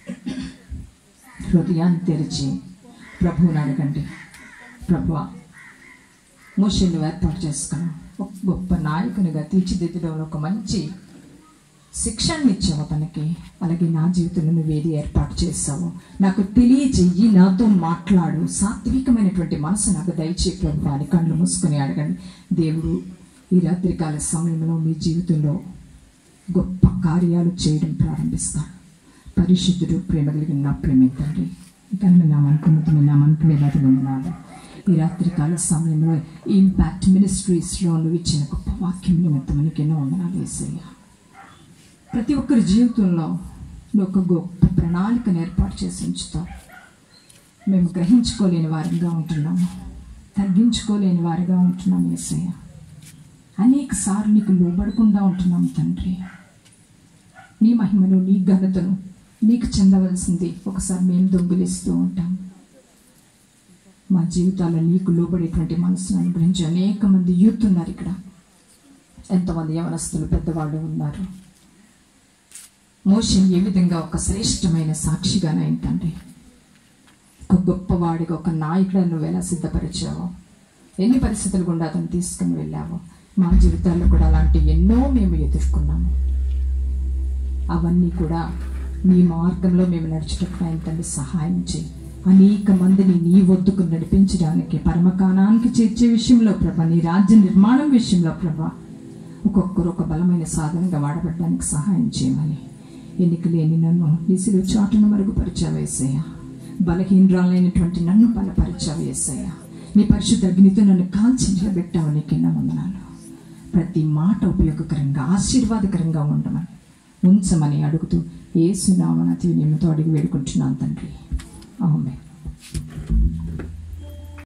హృదయాన్ని తెరిచి ప్రభువుని అడగండి ప్రభు మోషన్ను ఏర్పాటు చేసుకున్నాం ఒక గొప్ప నాయకునిగా తీర్చిదిద్దడంలో ఒక మంచి శిక్షణ ఇచ్చావు తనకి అలాగే నా జీవితంలో నువ్వు ఏది ఏర్పాటు చేస్తావు నాకు తెలియజెయ్యి నాతో మాట్లాడు సాత్వికమైనటువంటి మనసు నాకు దయచే ప్రభు అని కళ్ళు మూసుకొని అడగండి దేవుడు ఈ రాత్రికాల సమయంలో మీ జీవితంలో గొప్ప కార్యాలు చేయడం ప్రారంభిస్తాడు పరిశుద్ధుడు ప్రేమ కలిగిన నా ప్రేమ తండ్రి ఇంకా మీ నామనుకున్నది మీ నామనుకు వేలాది వందనాలు ఈ రాత్రికాల సమయంలో ఇంపాక్ట్ మినిస్ట్రీస్లో నువ్వు ఇచ్చిన గొప్ప వాక్యం నిమిత్తం నీకు ఎన్నో వందనాలు వేసయ్యా ప్రతి ఒక్కరి జీవితంలో నువ్వు ఒక గొప్ప ప్రణాళికను ఏర్పాటు చేసి ఉంచుతావు మేము గ్రహించుకోలేని వారిగా ఉంటున్నాము తగ్గించుకోలేని వారిగా ఉంటున్నాం ఏసయ్య అనేక సార్లు నీకు లోబడకుండా ఉంటున్నాం తండ్రి నీ మహిమను నీ ఘనతను నీకు చెందవలసింది ఒకసారి మేము దొంగిలిస్తూ ఉంటాం మా జీవితాల్లో నీకు లోబడేటువంటి మనసును అనుగ్రహించి అనేక మంది యూత్ ఉన్నారు ఇక్కడ ఎంతమంది యవనస్తులు పెద్దవాళ్ళు ఉన్నారు మోషన్ ఏ విధంగా ఒక శ్రేష్టమైన సాక్షిగానైన తండ్రి ఒక గొప్పవాడిగా ఒక నాయకుడు నువ్వు ఎలా సిద్ధపరిచావో ఎన్ని పరిస్థితులు గుండా అతను తీసుకుని వెళ్ళావో మా జీవితాల్లో కూడా అలాంటి ఎన్నో మేము ఎదుర్కొన్నాము అవన్నీ కూడా నీ మార్గంలో మేము నడుచుటకు ఆయన తండ్రి సహాయం చేయి అనేక మందిని నీ వద్దుకు నడిపించడానికి పరమకాణానికి చేర్చే విషయంలో ప్రభ నీ రాజ్య నిర్మాణం విషయంలో ప్రభ ఒక్కొక్కరు ఒక బలమైన సాధనంగా వాడబడడానికి సహాయం చేయమని ఎన్నిక లేని నన్ను నిసిలు చాటును మరుగుపరిచావేసయ్య బలహీనరాలైనటువంటి నన్ను బలపరిచావేసయ్య నీ పరిశుద్ధ అగ్నితో నన్ను కాల్చి నిలబెట్టావు నీకిన్న వందనాలు ప్రతి మాట ఉపయోగకరంగా ఆశీర్వాదకరంగా ఉండమని ఉంచమని అడుగుతూ ఏ సునామన నిమ్మతో అడిగి వేడుకుంటున్నాను తండ్రి అవునే